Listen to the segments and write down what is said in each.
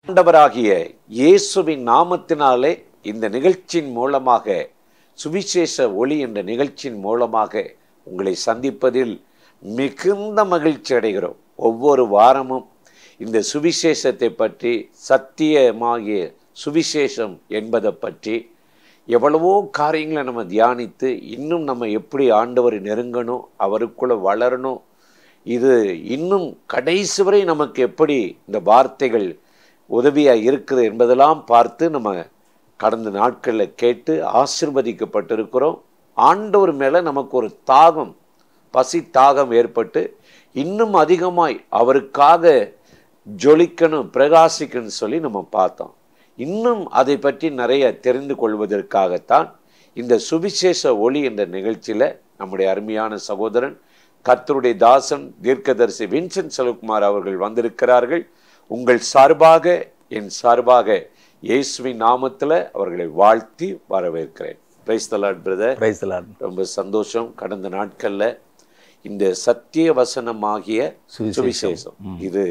ஆண்டவராகிய இயேசுவின் நாமத்தினாலே இந்த நிகழ்ச்சியின் மூலமாக சுவிசேஷ ஒளி என்ற நிகழ்ச்சியின் மூலமாக உங்களை சந்திப்பதில் மிகுந்த மகிழ்ச்சி அடைகிறோம் ஒவ்வொரு வாரமும் இந்த சுவிசேஷத்தை பற்றி சத்தியமாகிய சுவிசேஷம் என்பதை பற்றி எவ்வளவோ காரியங்களை நம்ம தியானித்து இன்னும் நம்ம எப்படி ஆண்டவரை நெருங்கணும் அவருக்குள்ள வளரணும் இது இன்னும் கடைசி வரை நமக்கு எப்படி இந்த வார்த்தைகள் உதவியாக இருக்குது என்பதெல்லாம் பார்த்து நம்ம கடந்த நாட்களில் கேட்டு ஆசிர்வதிக்கப்பட்டிருக்கிறோம் ஆண்டவர் மேலே நமக்கு ஒரு தாகம் பசி தாகம் ஏற்பட்டு இன்னும் அதிகமாய் அவருக்காக ஜொலிக்கணும் பிரகாசிக்கணும்னு சொல்லி நம்ம பார்த்தோம் இன்னும் அதை பற்றி நிறைய தெரிந்து கொள்வதற்காகத்தான் இந்த சுவிசேஷ ஒளி என்ற நிகழ்ச்சியில் நம்முடைய அருமையான சகோதரன் கர்த்தருடைய தாசன் தீர்க்கதரிசி வின்சென்ட் செல்வகுமார் அவர்கள் வந்திருக்கிறார்கள் உங்கள் சார்பாக என் சார்பாக இயேசுவின் நாமத்தில் அவர்களை வாழ்த்தி வரவேற்கிறேன் praise the Lord brother praise Lord ரொம்ப சந்தோஷம் கடந்த நாட்கள்ல இந்த சத்திய வசனமாகிய சுவிசேஷம். சுவிசேஷம் இது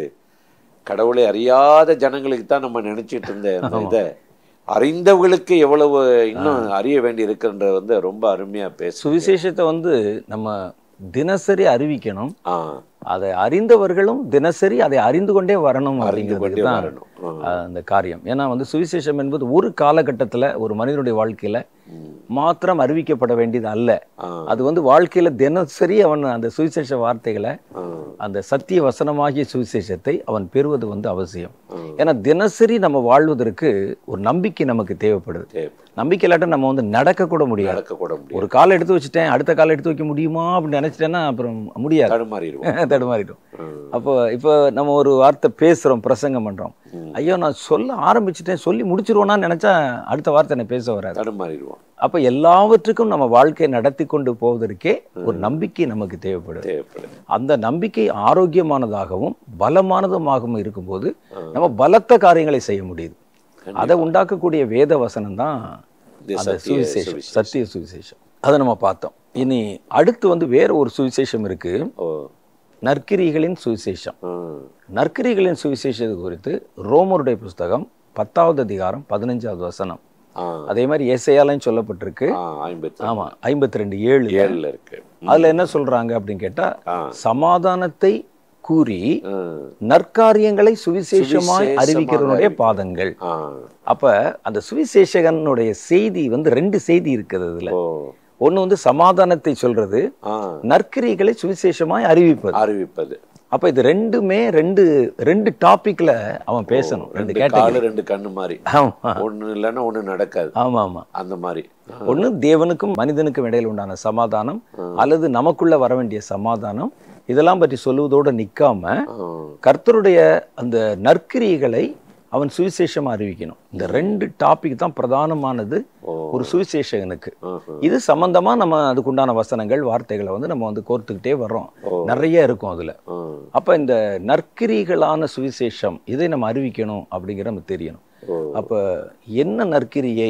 கடவுளை அறியாத ஜனங்களுக்கு தான் நம்ம நினைச்சிட்டு இருந்த அந்த இதை அறிந்தவர்களுக்கு எவ்வளவு இன்னும் அறிய வேண்டி இருக்குன்ற வந்து ரொம்ப அருமையா பேசு சுவிசேஷத்தை வந்து நம்ம தினசரி அறிவிக்கணும் ஆ அதை அறிந்தவர்களும் தினசரி அதை அறிந்து கொண்டே வரணும் அறிந்து கொண்டே அப்படிங்கிறது தான் வரணும் ஆ. அஹ், அந்த காரியம் ஏன்னா வந்து சுவிசேஷம் என்பது ஒரு காலகட்டத்துல ஒரு மனிதனுடைய வாழ்க்கையில ம். மாத்திரம் அறிவிக்கப்பட வேண்டியது அல்ல ஆ. அது வந்து வாழ்க்கையில தினசரி அவன் அந்த சுவிசேஷ வார்த்தைகளை ஆ. அந்த சத்திய வசனமாகிய சுவிசேஷத்தை அவன் பெறுவது வந்து அவசியம் ஆ. ஏன்னா தினசரி நம்ம வாழ்வதற்கு ஒரு நம்பிக்கை நமக்கு தேவைப்படுது தேவை. நம்பிக்கை இல்லாட்ட நம்ம வந்து நடக்க கூட முடியாது நடக்க கூட முடியும் ஒரு கால் எடுத்து வச்சுட்டேன் அடுத்த கால் எடுத்து வைக்க முடியுமா அப்படின்னு நினைச்சிட்டேன்னா அப்புறம் முடியாது தடுமாறிடுவோம் தடுமாறிடும் ம். அப்போ இப்போ நம்ம ஒரு வார்த்தை பேசுறோம் பிரசங்கம் பண்றோம் ம். ஐயோ நான் சொல்ல ஆரம்பிச்சிட்டேன் சொல்லி முடிச்சிருவோனான்னு நினைச்சா அடுத்த வார்த்தை என்ன பேச வராது தடுமாறிடுவோம் அப்ப எல்லாவற்றுக்கும் நம்ம வாழ்க்கையை நடத்தி கொண்டு போவதற்கே ஒரு நம்பிக்கை நமக்கு தேவைப்படுது தேவைப்படுது அந்த நம்பிக்கை ஆரோக்கியமானதாகவும் பலமானதுமாகவும் இருக்கும்போது நம்ம பலத்த காரியங்களை செய்ய முடியுது அதை உண்டாக்கக்கூடிய வேத வசனம் தான் இந்த அந்த சத்திய சுவிசேஷம் சுவிசேஷம். சத்திய சுவிசேஷம் அதை நம்ம பார்த்தோம் இனி அடுத்து வந்து வேற ஒரு சுவிசேஷம் இருக்கு ஓ நற்கிரிகளின் சுவிசேஷம் ம். நற்கிரிகளின் சுவிசேஷத்தை குறித்து ரோமருடைய புஸ்தகம் பத்தாவது அதிகாரம் பதினஞ்சாவது வசனம் ஆ அதே மாதிரி ஏசையாலையும் சொல்லப்பட்டிருக்கு ஆ ஐம்பத்தி ஆமா ஐம்பத்தி ரெண்டு ஏழு ஏழுல இருக்கு அதுல என்ன சொல்றாங்க அப்படின்னு கேட்டா ஆ. சமாதானத்தை கூறி ம். நற்காரியங்களை சுவிசேஷமாய் சுவிசேஷமாக அறிவிக்கிறவனுடைய பாதங்கள் ஆ அப்ப அந்த சுவிசேஷகனுடைய செய்தி வந்து ரெண்டு செய்தி இருக்குது அதுல ஓ ஒண்ணு வந்து சமாதானத்தை சொல்றது ஆ நற்கிரிகளை சுவிசேஷமாய் அறிவிப்பது அறிவிப்பது அப்ப இது ரெண்டுமே ரெண்டு ரெண்டு டாபிக்ல அவன் பேசணும் ரெண்டு ரெண்டு கேட்டகரி காலு ரெண்டு கண்ணு மாதிரி ஆமா ஒண்ணு இல்லைன்னா ஒண்ணு நடக்காது ஆமா ஆமா அந்த மாதிரி ஒண்ணு தேவனுக்கும் மனிதனுக்கும் இடையில உண்டான சமாதானம் அல்லது நமக்குள்ள வர வேண்டிய சமாதானம் இதெல்லாம் பற்றி சொல்லுவதோட நிக்காம ஆ. கர்த்தருடைய அந்த நற்கிரியைகளை அவன் சுவிசேஷமா அறிவிக்கணும் இந்த ரெண்டு டாபிக் தான் பிரதானமானது ஓ ஒரு சுவிசேஷகனுக்கு ஆஹா. இது சம்பந்தமா நம்ம அதுக்குண்டான வசனங்கள் வார்த்தைகளை வந்து நம்ம வந்து கோர்த்துக்கிட்டே வர்றோம் ஓ. நிறைய இருக்கும் அதுல ஆ. அப்ப இந்த நற்கிரிகளான சுவிசேஷம் இதை நம்ம அறிவிக்கணும் அப்படிங்கிற நம்ம தெரியணும் ஓ. அப்ப என்ன நற்கிரியை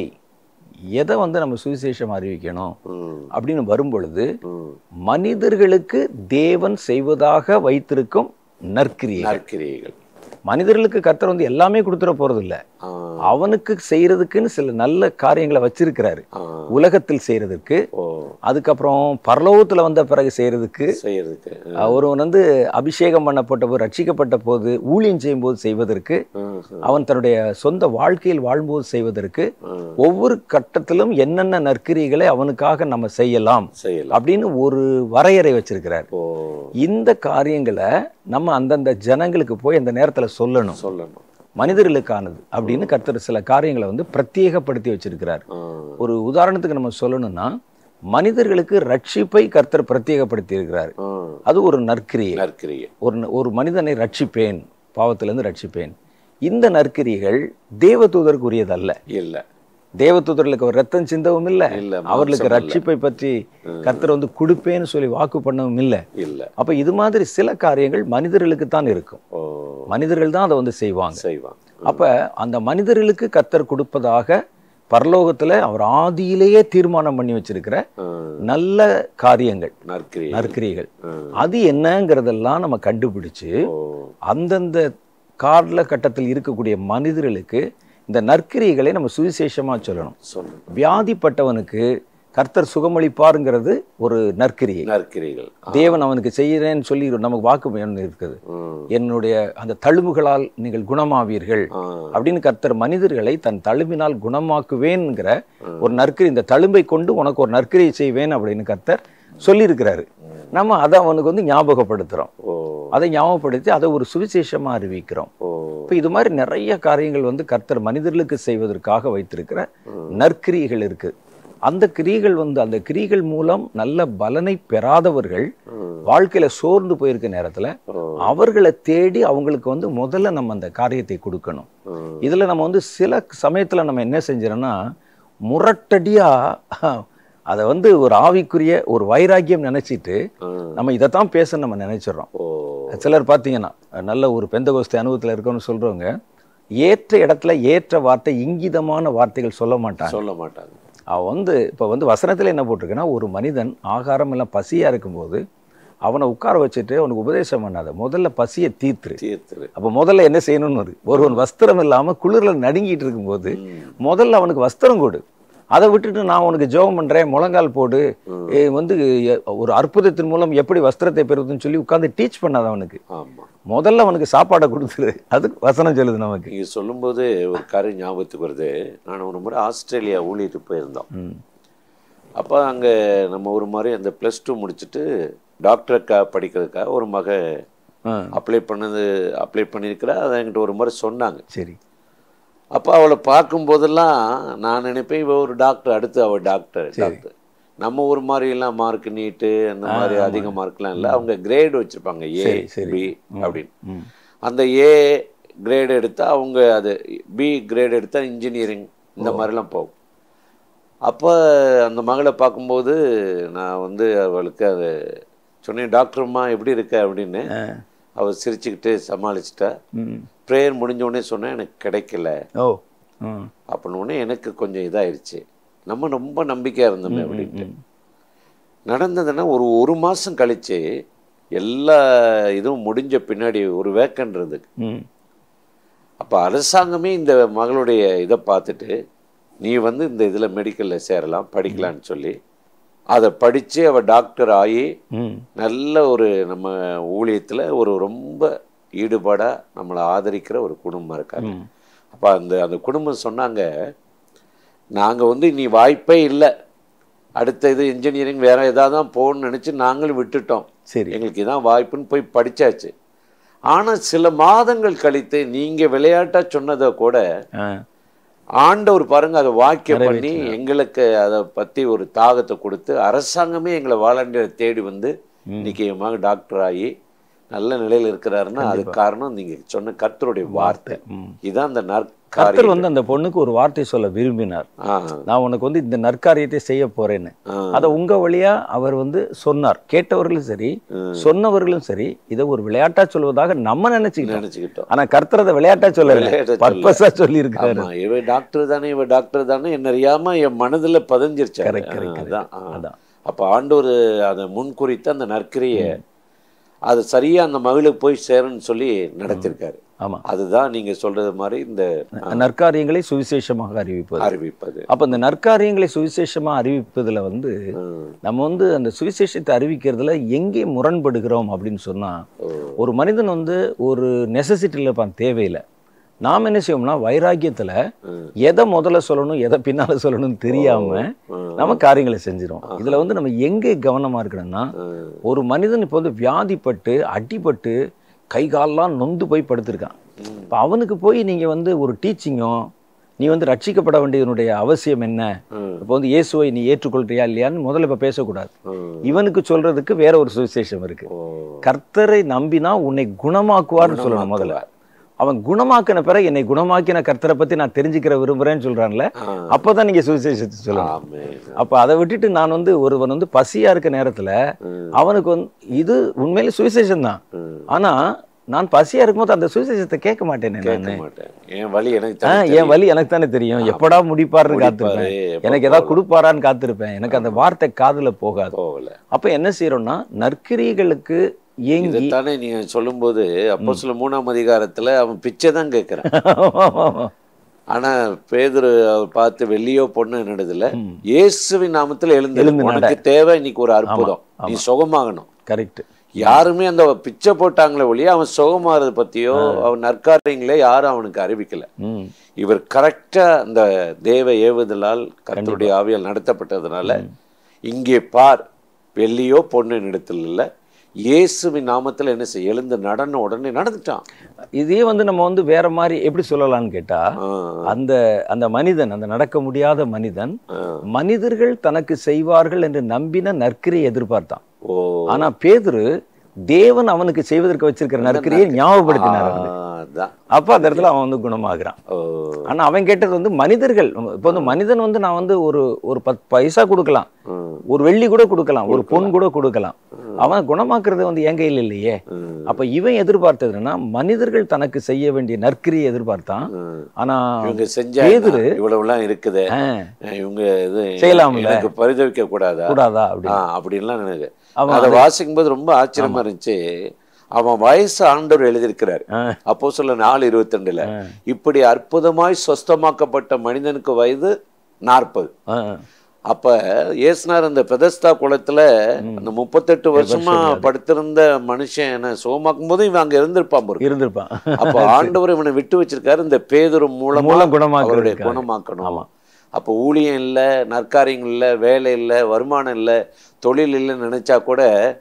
எதை வந்து நம்ம சுவிசேஷம் அறிவிக்கணும் ம். அப்படின்னு வரும்பொழுது ம். மனிதர்களுக்கு தேவன் செய்வதாக வைத்திருக்கும் நற்கிரியை நற்கிரியைகள் மனிதர்களுக்கு கர்த்தர் வந்து எல்லாமே கொடுத்துட போறது இல்ல ஆ. அவனுக்கு செய்யறதுக்குன்னு சில நல்ல காரியங்களை வச்சிருக்கிறாரு ஆ. உலகத்தில் செய்யறதுக்கு ஓ அதுக்கப்புறம் பரலோகத்துல வந்த பிறகு செய்யறதுக்கு செய்யறதுக்கு ஒருவன் வந்து அபிஷேகம் பண்ணப்பட்ட போது ரட்சிக்கப்பட்ட போது ஊழியம் செய்யும் போது செய்வதற்கு ம். அவன் தன்னுடைய சொந்த வாழ்க்கையில் வாழும்போது செய்வதற்கு ம். ஒவ்வொரு கட்டத்திலும் என்னென்ன நற்கிரிகளை அவனுக்காக நம்ம செய்யலாம் செய்யலாம் அப்படின்னு ஒரு வரையறை வச்சிருக்கிறார் ஓ இந்த காரியங்களை நம்ம அந்தந்த ஜனங்களுக்கு போய் அந்த நேரத்துல சொல்லணும் சொல்லணும் மனிதர்களுக்கானது அப்படின்னு கர்த்தர் சில காரியங்களை வந்து பிரத்யேகப்படுத்தி வச்சிருக்கிறார் ஆ. ஒரு உதாரணத்துக்கு நம்ம சொல்லணும்னா மனிதர்களுக்கு ரட்சிப்பை கர்த்தர் பிரத்யேகப்படுத்தி இருக்கிறார் ஆ. அது ஒரு நற்கிரியை நற்கிரியை ஒரு ஒரு மனிதனை ரட்சிப்பேன் பாவத்திலிருந்து ரட்சிப்பேன் இந்த நற்கிரிகள் தேவதூதருக்கு உரியதல்ல இல்ல தேவதூதர்களுக்கு அவர் ரத்தம் சிந்தவும் இல்லை இல்ல, அவர்களுக்கு மாம்சம் ரட்சிப்பை பற்றி கர்த்தர் வந்து கொடுப்பேன்னு சொல்லி வாக்கு பண்ணவும் இல்லை இல்ல அப்ப இது மாதிரி சில காரியங்கள் மனிதர்களுக்கு தான் இருக்கும் ஓ மனிதர்கள் தான் அதை வந்து செய்வாங்க செய்வான் அப்ப அந்த மனிதர்களுக்கு கர்த்தர் கொடுப்பதாக பரலோகத்துல அவர் ஆதியிலேயே தீர்மானம் பண்ணி வச்சிருக்கிற ஆ. நல்ல காரியங்கள் நற்கிரியை நற்கிரியைகள் ஆ. அது என்னங்கிறதெல்லாம் நம்ம கண்டுபிடிச்சு ஓ அந்தந்த கால கட்டத்தில் இருக்கக்கூடிய மனிதர்களுக்கு இந்த நற்கிரியைகளை நம்ம சுவிசேஷமா சொல்லணும் சொல்லுங்க வியாதிப்பட்டவனுக்கு கர்த்தர் சுகமளிப்பாருங்கிறது ஒரு நற்கிரியை நற்கிறீர்கள் தேவன் அவனுக்கு செய்கிறேன்னு சொல்லி நமக்கு வாக்கு ஒண்ணு இருக்குது ம். என்னுடைய அந்த தழும்புகளால் நீங்கள் குணமாவீர்கள் ஆ. அப்படின்னு கர்த்தர் மனிதர்களை தன் தழும்பினால் குணமாக்குவேன்ங்கிற ஒரு நற்கிரி இந்த தழும்பை கொண்டு உனக்கு ஒரு நற்கிரியை செய்வேன் அப்படின்னு கர்த்தர் சொல்லியிருக்கிறாரு நம்ம அதை அவனுக்கு வந்து ஞாபகப்படுத்துறோம் ஓ அதை ஞாபகப்படுத்தி அதை ஒரு சுவிசேஷமா அறிவிக்கிறோம் ஓ இப்போ இது மாதிரி நிறைய காரியங்கள் வந்து கர்த்தர் மனிதர்களுக்கு செய்வதற்காக வைத்திருக்கிற நற்கிரியைகள் இருக்கு அந்த கிரியைகள் வந்து அந்த கிரியைகள் மூலம் நல்ல பலனை பெறாதவர்கள் வாழ்க்கையில சோர்ந்து போயிருக்க நேரத்துல அவர்களை தேடி அவங்களுக்கு வந்து முதல்ல நம்ம அந்த காரியத்தை கொடுக்கணும் ம். இதுல நம்ம வந்து சில சமயத்துல நம்ம என்ன செஞ்சிடோம்னா முரட்டடியா அதை வந்து ஒரு ஆவிக்குரிய ஒரு வைராக்கியம் நினைச்சிட்டு ம். நம்ம இதைத்தான் பேச நம்ம நினைச்சிடறோம் ஓ சிலர் பார்த்தீங்கன்னா நல்ல ஒரு பெந்தகோஸ்து அனுபவத்தில் இருக்கோம்னு சொல்றவங்க ஏற்ற இடத்துல ஏற்ற வார்த்தை இங்கிதமான வார்த்தைகள் சொல்ல மாட்டாங்க சொல்ல மாட்டாங்க அவன் வந்து இப்போ வந்து வசனத்தில் என்ன போட்டிருக்குன்னா ஒரு மனிதன் ஆகாரம் எல்லாம் பசியா இருக்கும்போது அவனை உட்கார வச்சுட்டு அவனுக்கு உபதேசம் பண்ணாத முதல்ல பசியை தீர்த்துரு தீர்த்துரு அப்போ முதல்ல என்ன செய்யணும்னு இருக்கு. ஒருவன் வஸ்திரம் இல்லாம குளிர்ல நடுங்கிட்டு இருக்கும்போது முதல்ல அவனுக்கு வஸ்திரம் கொடு அதை விட்டுட்டு நான் உனக்கு ஜெபம் பண்றேன் முழங்கால் போடு ஏ, வந்து எ, ஒரு அற்புதத்தின் மூலம் எப்படி வஸ்திரத்தை பெறுவதுன்னு சொல்லி உட்கார்ந்து டீச் பண்ணாத அவனுக்கு ஆமா முதல்ல அவனுக்கு சாப்பாடை கொடுத்துரு அதுக்கு வசனம் சொல்லுது நமக்கு நீங்க சொல்லும்போது ஒரு காரியம் ஞாபகத்துக்கு வருது நான் ஒரு முறை ஆஸ்திரேலியா ஊழியத்து போயிருந்தோம் ம். அப்போ அங்கே நம்ம ஒரு மாதிரி அந்த ப்ளஸ் டூ முடிச்சுட்டு டாக்டருக்கா படிக்கிறதுக்காக ஒரு மக ஆ, அப்ளை பண்ணது அப்ளை பண்ணியிருக்கிறா அதை என்கிட்ட ஒரு மாதிரி சொன்னாங்க சரி அப்போ அவளை பார்க்கும்போதெல்லாம் நான் நினைப்பேன் இவ ஒரு டாக்டர் அடுத்து அவள் டாக்டர் டாக்டர் நம்ம ஒரு மாதிரி எல்லாம் மார்க் நீட்டு அந்த மாதிரி அதிக மார்க்லாம் இல்லை அவங்க கிரேட் வச்சிருப்பாங்க ஏ சரி, சரி. பி அப்படின்னு ம். அந்த ஏ கிரேட் எடுத்தா அவங்க அது பி கிரேட் எடுத்தா இன்ஜினியரிங் இந்த மாதிரிலாம் போகும் அப்போ அந்த மகளை பார்க்கும்போது நான் வந்து அவளுக்கு அது சொன்னேன் டாக்டர்மா எப்படி இருக்க அப்படின்னு அவள் சிரிச்சுக்கிட்டு சமாளிச்சிட்டா ம். ப்ரேயர் முடிஞ்ச உடனே சொன்னேன் எனக்கு கிடைக்கல ஓ ம். அப்படின்னு உடனே எனக்கு கொஞ்சம் இதாயிருச்சு நம்ம ரொம்ப நம்பிக்கையாக இருந்தோமே அப்படின்ட்டு நடந்ததுன்னா ஒரு ஒரு மாதம் கழிச்சு எல்லா இதுவும் முடிஞ்ச பின்னாடி ஒரு வேக்கன் இருந்தது ம். அப்போ அரசாங்கமே இந்த மகளுடைய இதை பார்த்துட்டு நீ வந்து இந்த இதில் மெடிக்கலில் சேரலாம் படிக்கலான்னு சொல்லி அதை படித்து அவள் டாக்டர் ஆகி ம். நல்ல ஒரு நம்ம ஊழியத்தில் ஒரு ரொம்ப ஈடுபாடாக நம்மளை ஆதரிக்கிற ஒரு குடும்பம் இருக்காங்க ம். அப்போ அந்த அந்த குடும்பம் சொன்னாங்க நாங்கள் வந்து நீ வாய்ப்பே இல்லை அடுத்த இது இன்ஜினியரிங் வேற ஏதாவது தான் போகணும்னு நினச்சி நாங்களும் விட்டுட்டோம் சரி எங்களுக்கு இதான் வாய்ப்புன்னு போய் படிச்சாச்சு ஆனால் சில மாதங்கள் கழித்து நீங்கள் விளையாட்டாக சொன்னதை கூட ஆ ஆண்டவர் பாருங்க அதை வாக்கியம் பண்ணி எங்களுக்கு அதை பற்றி ஒரு தாகத்தை கொடுத்து அரசாங்கமே எங்களை வாலண்டியர் தேடி வந்து இன்னைக்கு என் மகன் டாக்டர் ஆகி நல்ல நிலையில் இருக்கிறாருன்னா அது காரணம் நீங்க சொன்ன கர்த்தருடைய வார்த்தை ம். இதான் அந்த கர்த்தர் நற்காரியம் வந்து அந்த பொண்ணுக்கு ஒரு வார்த்தை சொல்ல விரும்பினார் ஆ, நான் உனக்கு வந்து இந்த நற்காரியத்தை செய்ய போறேன்னு ஆ. அதை உங்க வழியா அவர் வந்து சொன்னார் கேட்டவர்களும் சரி சொன்னவர்களும் சரி இதை ஒரு விளையாட்டா சொல்வதாக நம்ம நினைச்சுக்கிட்டோம் நினைச்சுக்கிட்டோம் ஆனா கர்த்தர் அதை விளையாட்டா சொல்லல விளையாட்டா பர்பஸா சொல்லி இருக்காரு ஆமா இவ டாக்டர் தானே இவ டாக்டர் தானே என்ன அறியாம என் மனதுல பதிஞ்சிருச்சு அது. Correct, correct, ஆ, அதான் ஆ. அதான். அப்ப ஆண்டவர் அதை முன்குறித்து அந்த நற்கிரிய அது சரியா அந்த மகளுக்கு போய் சேரும்னு சொல்லி நடத்திருக்காரு ஆமா அதுதான் நீங்க சொல்றது மாதிரி இந்த நற்காரியங்களை சுவிசேஷமாக அறிவிப்பது அறிவிப்பது அப்ப இந்த நற்காரியங்களை சுவிசேஷமா அறிவிப்பதுல வந்து ம். நம்ம வந்து அந்த சுவிசேஷத்தை அறிவிக்கிறதுல எங்கே முரண்படுகிறோம் அப்படின்னு சொன்னா ஒரு மனிதன் வந்து ஒரு நெசசிட்டியில் இருப்பான் தேவையில்லை நாம் என்ன செய்வோம்னா வைராக்கியத்துல எதை முதல்ல சொல்லணும் எதை பின்னால சொல்லணும்னு தெரியாம நம்ம காரியங்களை செஞ்சிரும் இதுல வந்து நம்ம எங்கே கவனமா இருக்கணும்னா ஒரு மனிதன் இப்போ வந்து வியாதிப்பட்டு அடிபட்டு கை கால்லாம் நொந்து போய் படுத்திருக்கான் இப்போ அவனுக்கு போய் நீங்க வந்து ஒரு டீச்சிங்கோ நீ வந்து ரட்சிக்கப்பட வேண்டியதனுடைய அவசியம் என்ன இப்போ வந்து இயேசுவை நீ ஏற்றுக்கொள்றியா இல்லையான்னு முதல்ல இப்ப பேசக்கூடாது ம். இவனுக்கு சொல்றதுக்கு வேற ஒரு சுவிசேஷம் இருக்கு ஓ. கர்த்தரை நம்பினா உன்னை குணமாக்குவார்னு சொல்லணும் முதல்ல அவன் குணமாக்கின பிறகு என்னை குணமாக்கின கர்த்தரை பத்தி நான் தெரிஞ்சுக்கிற விரும்புறேன்னு சொல்றான்ல ஆ. அப்பதான் நீங்க சுவிசேஷத்தை சொல்லணும் ஆமென். அப்ப அதை விட்டுட்டு நான் வந்து ஒருவன் வந்து பசியா இருக்க நேரத்துல ம். அவனுக்கு வந்து இது உண்மையிலே சுவிசேஷம் தான் ம். ஆனா நான் பசியா இருக்கும்போது அந்த சுவிசேஷத்தை கேட்க மாட்டேனே கேட்க நான் மாட்டேன் என் வழி எனக்கு ஆ, தான் என் வழி எனக்கு தானே தெரியும் எப்படா முடிப்பாருன்னு காத்திருப்பேன் முடிப்பாரு, எப்ப எனக்கு ஏதாவது கொடுப்பாரான்னு காத்திருப்பேன் எனக்கு அந்த வார்த்தை காதுல போகாது போகல அப்ப என்ன செய்யறோம்னா நற்கிரியைகளுக்கு ஏங்கி இதைத்தானே நீங்க சொல்லும்போது அப்போ சில மூணாம் அதிகாரத்துல அவன் பிச்சை தான் கேட்கிறான் ஆனா பேதுரு அவர் பார்த்து வெள்ளியோ பொண்ணு என்னதுல இயேசுவின் நாமத்துல எழுந்து எழுந்து நட. உனக்கு தேவை இன்னைக்கு ஒரு அற்புதம் நீ சுகமாகணும் கரெக்ட் யாருமே அந்த பிச்சை போட்டாங்களே ஒழிய அவன் சுகமாறது பத்தியோ அவன் நற்காரியங்களே யாரும் அவனுக்கு அறிவிக்கல ம் இவர் கரெக்டா அந்த தேவ ஏவுதலால் கர்த்தருடைய ஆவியால் நடத்தப்பட்டதுனால இங்கே பார் வெள்ளியோ பொண்ணு இடத்துல இல்ல இயேசுவின் நாமத்துல என்ன செய்ய எழுந்து நடன உடனே நடந்துட்டான் இதே வந்து நம்ம வந்து வேற மாதிரி எப்படி சொல்லலாம்னு கேட்டா ஆ, அந்த அந்த மனிதன் அந்த நடக்க முடியாத மனிதன் ஆ. மனிதர்கள் தனக்கு செய்வார்கள் என்று நம்பின நற்கிரியை எதிர்பார்த்தான் ஓ ஆனா பேதுரு தேவன் அவனுக்கு செய்வதற்கு வச்சிருக்கிற நற்கிரியை ஞாபகப்படுத்தினார் அவனுக்கு. ஆ, அதான் அப்ப அந்த இடத்துல அவன் வந்து குணமாகிறான் ஓ ஆனா அவன் கேட்டது வந்து மனிதர்கள் இப்போ வந்து மனிதன் வந்து நான் வந்து ஒரு ஒரு பத்து பைசா கொடுக்கலாம் ம், ஒரு வெள்ளி கூட கொடுக்கலாம் ஒரு பொன் கூட கொடுக்கலாம் அவன் குணமாக்குறது வந்து என் கையில் இல்லையே ம், அப்ப இவன் எதிர்பார்த்தது என்னன்னா மனிதர்கள் தனக்கு செய்ய வேண்டிய நற்கிரியை எதிர்பார்த்தான் ம். ஆனா இவங்க செஞ்சா பேதுரு என்ன? இவ்வளவுலாம் இருக்குது ஆ, இவங்க இது செய்யலாம்ல. எனக்கு பரிதவிக்க கூடாதா கூடாதா ஆ, அப்படின்னு அப்படின்லாம் நினைக்கு அவன் அதை வாசிக்கும் போது ரொம்ப ஆச்சரியமா இருந்துச்சு அவன் வயசு ஆண்டவர் எழுதியிருக்கிறார் ஆ. அப்போ சொல்ல நாலு இருபத்தி ரெண்டுல இப்படி அற்புதமாய் சொஸ்தமாக்கப்பட்ட மனிதனுக்கு வயது நாற்பது ஆ, அப்ப இயேசுனார் அந்த பெதஸ்தா குளத்துல அந்த முப்பத்தெட்டு வருஷமா படுத்திருந்த மனுஷன் சுகமாக்கும் போது இவன் அங்க இருந்திருப்பான் பாரு. இருந்திருப்பான் அப்ப ஆண்டவர் இவனை விட்டு வச்சிருக்காரு இந்த பேதுரு மூலமா மூலம் குணமாக்குறதுக்காக. அவருடைய குணமாக்கணும் அப்போ ஊழியம் இல்லை நற்காரியங்கள் இல்லை வேலை இல்லை வருமானம் இல்லை தொழில் இல்லைன்னு நினைச்சா கூட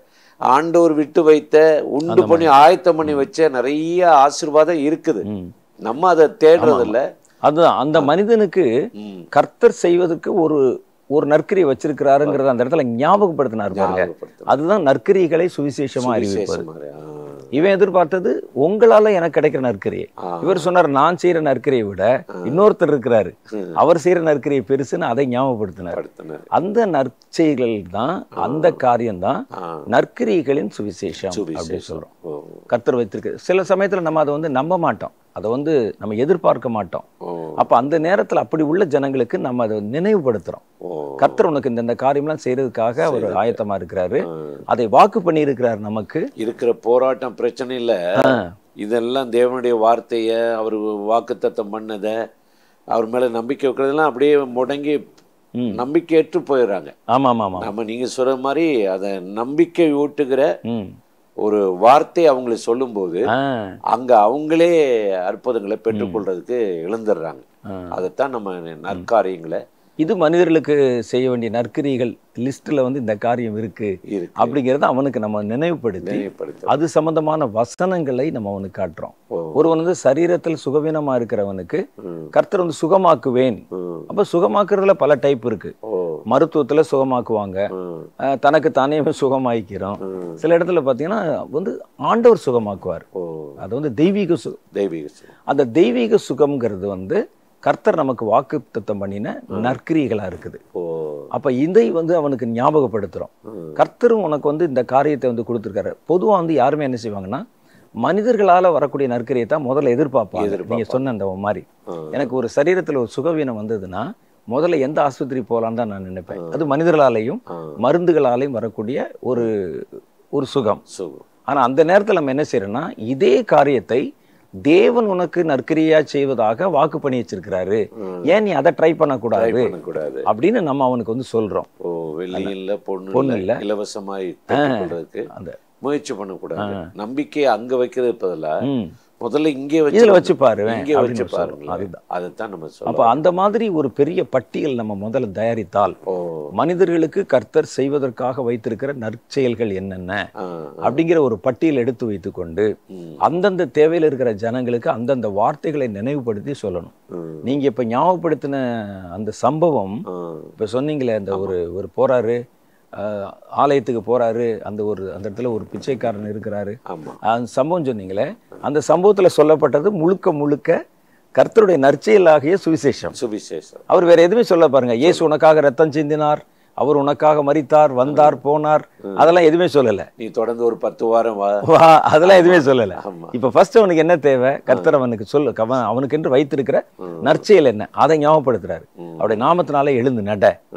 ஆண்டவர் விட்டு வைத்த உண்டு பண்ணி ஆயத்தம் பண்ணி வச்ச நிறைய ஆசீர்வாதம் இருக்குது ம். நம்ம அதை தேடுறது இல்ல அதுதான் அந்த மனிதனுக்கு ம். கர்த்தர் செய்வதற்கு ஒரு ஒரு நற்கிரியை வச்சிருக்கிறாருங்கிறத அந்த இடத்துல ஞாபகப்படுத்தினார் பாருங்க ஞாபகப்படுத்தணும். அதுதான் நற்கிரிகளை சுவிசேஷமா அறிவிப்பது விசேஷம் மாதிரி. ஆ. இவன் எதிர்பார்த்தது உங்களால எனக்கு கிடைக்கிற நற்கிரியை ஆ. இவர் சொன்னார் நான் செய்யற நற்கிரியை விட இன்னொருத்தர் இருக்கிறாரு அவர் செய்யற நற்கிரியை பெருசுன்னு அதை ஞாபகப்படுத்தினார் படுத்தினார். அந்த நற்செய்கள் தான் அந்த காரியம் தான் ஆ. நற்கிரிகளின் சுவிசேஷம் அப்படி சுவிசேஷம். சொல்றோம் ஓ. கர்த்தர் வைத்திருக்கு சில சமயத்துல நம்ம அதை வந்து நம்ப மாட்டோம் அதை வந்து நம்ம எதிர்பார்க்க மாட்டோம் ஓ. அப்ப அந்த நேரத்துல அப்படி உள்ள ஜனங்களுக்கு நம்ம அதை நினைவுபடுத்துறோம் ஓ. கர்த்தர் உனக்கு இந்த இந்த காரியம்லாம் செய்யறதுக்காக அவர் ஆயத்தமா இருக்கிறாரு அதை வாக்கு பண்ணி இருக்கிறார் நமக்கு இருக்கிற போராட்டம் பிரச்சனை இல்ல இதெல்லாம் தேவனுடைய வார்த்தைய அவர் வாக்குத்தத்தம் பண்ணத அவர் மேல நம்பிக்கை வைக்கிறதெல்லாம் அப்படியே முடங்கி ம். நம்பிக்கையற்று போயிடுறாங்க ஆமா ஆமா ஆமா நம்ம நீங்க சொல்ற மாதிரி அதை நம்பிக்கை ஊட்டுகிற ம் ஒரு வார்த்தை அவங்களுக்கு சொல்லும்போது ஆ அங்க அவங்களே அற்புதங்களை பெற்றுக்கொள்றதுக்கு எழுந்துடுறாங்க ஆ. அதைத்தான் நம்ம நற்காரியங்களை இது மனிதர்களுக்கு செய்ய வேண்டிய நற்கிரிகள் லிஸ்ட்ல வந்து இந்த காரியம் இருக்கு இருக்கு அப்படிங்கறத அவனுக்கு நம்ம நினைவுபடுத்தி நினைவுபடுத்த அது சம்பந்தமான வசனங்களை நம்ம அவனுக்கு காட்டுறோம் ஓ. ஒருவன் வந்து சரீரத்தில் சுகவீனமா இருக்கிறவனுக்கு ம். கர்த்தர் வந்து சுகமாக்குவேன் ம். அப்ப சுகமாக்குறதுல பல டைப் இருக்கு ஓ மருத்துவத்துல சுகமாக்குவாங்க ம். அஹ் தனக்கு தானே சுகமாயிக்கிறோம் ம். சில இடத்துல பார்த்தீங்கன்னா வந்து ஆண்டவர் சுகமாக்குவார் ஓ அது வந்து தெய்வீக சு தெய்வீக சுகம். அந்த தெய்வீக சுகம்ங்கிறது வந்து கர்த்தர் நமக்கு வாக்குத்தத்தம் பண்ணின நற்கிரியைகளா இருக்குது ஓ அப்ப இதை வந்து அவனுக்கு ஞாபகப்படுத்துறோம் ம். கர்த்தரும் உனக்கு வந்து இந்த காரியத்தை வந்து கொடுத்துருக்காரு பொதுவா வந்து யாருமே என்ன செய்வாங்கன்னா மனிதர்களால வரக்கூடிய நற்கிரியை தான் முதல்ல எதிர்பார்ப்பாங்க நீங்க சொன்ன அந்த மாதிரி ஆ. எனக்கு ஒரு சரீரத்துல ஒரு சுகவீனம் வந்ததுன்னா முதல்ல எந்த ஆஸ்பத்திரி போகலான்னு தான் நான் நினைப்பேன் அது மனிதர்களாலையும் ஆ. மருந்துகளாலையும் வரக்கூடிய ஒரு ஒரு சுகம் சுகம் ஆனா அந்த நேரத்துல நம்ம என்ன செய்யறோம்னா இதே காரியத்தை தேவன் உனக்கு நற்கிரியா செய்வதாக வாக்கு பண்ணி வச்சிருக்கிறாரு ஏன் நீ அதை ட்ரை பண்ணக்கூடாது பண்ணக்கூடாது அப்படின்னு நம்ம அவனுக்கு வந்து சொல்றோம் ஓ வெள்ளி இல்ல பொண்ணு பொண்ணு இல்ல இலவசமாய் பெற்றுக்கொள்றதுக்கு அந்த முயற்சி பண்ணக்கூடாது நம்பிக்கையை அங்க வைக்கிறது பதிலா ம். முதல்ல இங்கே இதுல வச்சு வச்சு பாரு இங்கே அப்படின்னு வச்சு சொல்றோம். பாருங்களேன் அதுதான் அதைத்தான் நம்ம அப்ப சொல்லுவோம் அந்த மாதிரி ஒரு பெரிய பட்டியல் நம்ம முதல்ல தயாரித்தால் ஓ மனிதர்களுக்கு கர்த்தர் செய்வதற்காக வைத்திருக்கிற நற்செயல்கள் என்னென்ன ஆ, அப்படிங்கிற ஒரு பட்டியல் எடுத்து வைத்துக்கொண்டு ம். அந்தந்த தேவையில் இருக்கிற ஜனங்களுக்கு அந்தந்த வார்த்தைகளை நினைவுபடுத்தி சொல்லணும் ம். நீங்க இப்ப ஞாபகப்படுத்தின அந்த சம்பவம் ஆ, இப்ப சொன்னீங்களே அந்த ஒரு ஒரு போறாரு அஹ், ஆலயத்துக்கு போறாரு அந்த ஒரு அந்த இடத்துல ஒரு பிச்சைக்காரன் இருக்கிறாரு ஆமா அந்த சம்பவம் சொன்னீங்களே அந்த சம்பவத்துல சொல்லப்பட்டது முழுக்க முழுக்க கர்த்தருடைய நற்செயலாகிய சுவிசேஷம் சுவிசேஷம் அவர் வேற எதுவுமே சொல்ல பாருங்க இயேசு உனக்காக ரத்தம் சிந்தினார் அவர் உனக்காக மரித்தார் வந்தார் போனார் அதெல்லாம் எதுவுமே சொல்லல நீ தொடர்ந்து ஒரு பத்து வாரம் வா வா அதெல்லாம் எதுவுமே சொல்லல ஆமா இப்ப ஃபர்ஸ்ட் அவனுக்கு என்ன தேவை கர்த்தர் அவனுக்கு சொல்லு அவன் அவனுக்கு என்று வைத்திருக்கிற நற்செயல் என்ன அதை ஞாபகப்படுத்துறாரு அவருடைய நாமத்தினாலே எழுந்து நட ம்.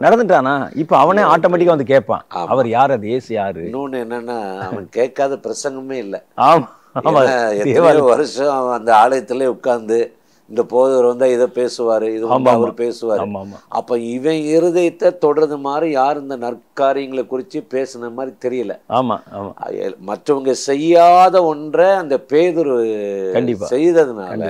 நடந்துட்டானா இப்ப அவனே ஆட்டோமேட்டிக்கா வந்து கேட்பான் ஆமா. அவர் யார் அது ஏசு யாரு இன்னொன்னு என்னன்னா அவன் கேட்காத பிரசங்கமே இல்லை ஆமா ஆமா ஏன்னா, எத்தனையோ வருஷம் அவன் அந்த ஆலயத்திலே உட்கார்ந்து இந்த போதவர் வந்தா இதை பேசுவாரு இது வந்து ஆமா, அவர் பேசுவாரு ஆமா ஆமா அப்ப இவன் இருதயத்தை தொடர்றது மாதிரி யார் இந்த நற்காரியங்களை குறித்து பேசுன மாதிரி தெரியல ஆமா ஆமா அயல்- மற்றவங்க செய்யாத ஒன்றை அந்த பேதுரு கண்டிப்பா. செய்ததுனால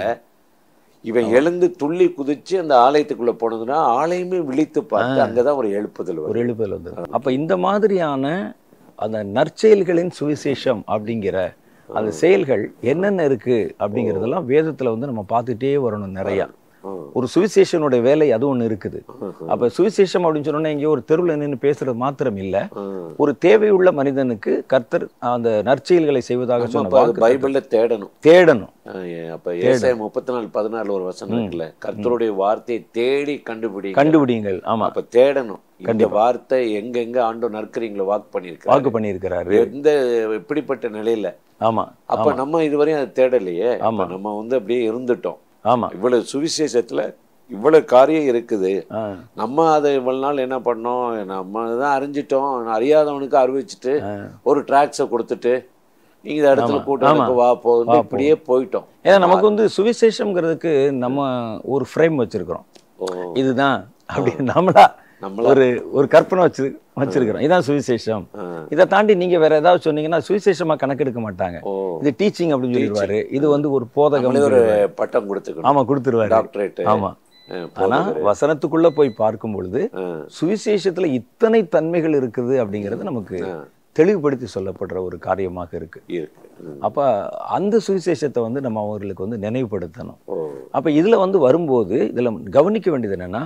இவன் எழுந்து துள்ளி குதிச்சு அந்த ஆலயத்துக்குள்ள போனதுன்னா ஆலயமே விழித்து பார்த்து அங்கதான் ஒரு எழுப்புதல் ஒரு வரும் எழுப்புதல் வந்து அப்ப இந்த மாதிரியான அந்த நற்செயல்களின் சுவிசேஷம் அப்படிங்கிற அந்த செயல்கள் என்னென்ன இருக்கு அப்படிங்கிறதெல்லாம் வேதத்துல வந்து நம்ம பார்த்துட்டே வரணும் நிறையா ம். ஒரு சுவிசேஷனுடைய வேலை அது ஒண்ணு இருக்குது அப்ப சுவிசேஷம் அப்படின்னு சொன்னோன்னா எங்கேயோ ஒரு தெருவில் நின்று பேசுறது மாத்திரம் இல்ல ம். ஒரு தேவையுள்ள மனிதனுக்கு கர்த்தர் அந்த நற்செயல்களை செய்வதாக நம்ம சொன்ன அப்ப அது வாக்கு பைபிள்ல தேடணும் தேடணும் அஹ் ஏ- அப்ப ஏசாயா முப்பத்தி நாலு பதினாலு ஒரு வசனம் இருக்குல்ல கர்த்தருடைய வார்த்தையை தேடி கண்டுபிடி கண்டுபிடிங்கள் ஆமா அப்ப தேடணும் இந்த வார்த்தை எங்கெங்க ஆண்டோ நற்கறீங்களோ வாக்கு பண்ணிருக்காரு வாக்கு பண்ணியிருக்கிறாரு எந்த எப்படிப்பட்ட நிலையில ஆமா அப்ப நம்ம இதுவரையும் அதை தேடலையே அப்ப ஆமா. நம்ம வந்து அப்படியே இருந்துட்டோம் ஆமா இவ்வளவு சுவிசேஷத்துல இவ்வளவு காரியம் இருக்குது ஆ, நம்ம அதை இவ்வளவு நாள் என்ன பண்ணோம் நம்ம தான் அறிஞ்சிட்டோம் அறியாதவனுக்கு அறிவிச்சிட்டு ஒரு டிராக்ஸை கொடுத்துட்டு நீங்க இந்த இடத்துல கூட்டம் வா போகுது இப்படியே போயிட்டோம் ஏன்னா நமக்கு வந்து சுவிசேஷம்ங்கிறதுக்கு நம்ம ஒரு ஃப்ரேம் வச்சிருக்கிறோம் ஓ இதுதான் அப்படி நம்மளா நம்மளா ஒரு ஒரு கற்பனை வச்சு வச்சிருக்கிறோம் இதான் சுவிசேஷம் ஆ. இதை தாண்டி நீங்க வேற ஏதாவது சொன்னீங்கன்னா சுவிசேஷமா கணக்கெடுக்க மாட்டாங்க ஓ இது டீச்சிங் அப்படின்னு சொல்லிடுவாரு இது வந்து ஒரு போதகம் நம்மளே ஒரு பட்டம் கொடுத்துக்கணும் ஆமா கொடுத்துருவாரு டாக்டரேட் ஆமா ஆனா வசனத்துக்குள்ள போய் பார்க்கும் பொழுது சுவிசேஷத்துல இத்தனை தன்மைகள் இருக்குது அப்படிங்கிறது நமக்கு தெளிவுபடுத்தி சொல்லப்படுற ஒரு காரியமாக இருக்கு இருக்கு ம். அப்ப அந்த சுவிசேஷத்தை வந்து நம்ம அவர்களுக்கு வந்து நினைவுபடுத்தணும் ஓ அப்ப இதுல வந்து வரும்போது இதுல கவனிக்க வேண்டியது என்னன்னா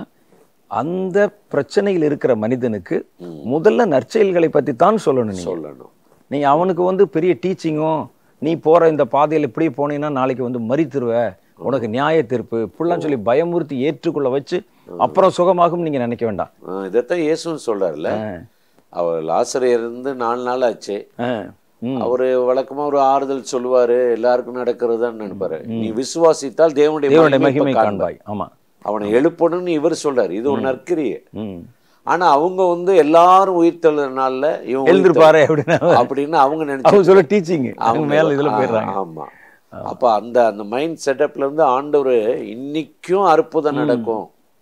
அந்த பிரச்சனையில் இருக்கிற மனிதனுக்கு முதல்ல நற்செயல்களை பத்தி தான் சொல்லணும் நீங்க சொல்லணும் நீ அவனுக்கு வந்து பெரிய டீச்சிங்கும் நீ போற இந்த பாதையில இப்படியே போனீங்கன்னா நாளைக்கு வந்து மறித்துருவ உனக்கு நியாய தீர்ப்பு இப்படிலாம் சொல்லி பயமுறுத்தி ஏற்றுக்கொள்ள வச்சு அப்புறம் சுகமாகும் நீங்க நினைக்க வேண்டாம் ஆ, இதைத்தான் இயேசுன்னு சொல்றாருல்ல அவர் லாசரை இருந்து நாலு நாள் ஆச்சு ஆ, ம், அவரு வழக்கமா ஒரு ஆறுதல் சொல்லுவாரு எல்லாருக்கும் நடக்கிறது தான் நினைப்பாரு நீ விசுவாசித்தால் தேவனுடைய தேவனுடைய மகிமை மகிமை காண்பாய். காண்பாய் ஆமா அவனை எழுப்பணும்னு இவர் சொல்றாரு இது ஒரு நற்கிரியை ம் ஆனா அவங்க வந்து எல்லாரும் உயிர் தள்ளுறதுனால இவன் உயிர் எழுந்திருப்பாரு அப்படின்னா தள்ளு- அப்படின்னு அவங்க நினைச்சு அவங்க சொல்ல டீச்சிங் அவங்க அவங்க மேல இதுல ஆ, போயிடுறாங்க ஆமா அப்ப அந்த அந்த மைண்ட் செட்டப்ல இருந்து ஆண்டவர் இன்னைக்கும் அற்புதம் நடக்கும்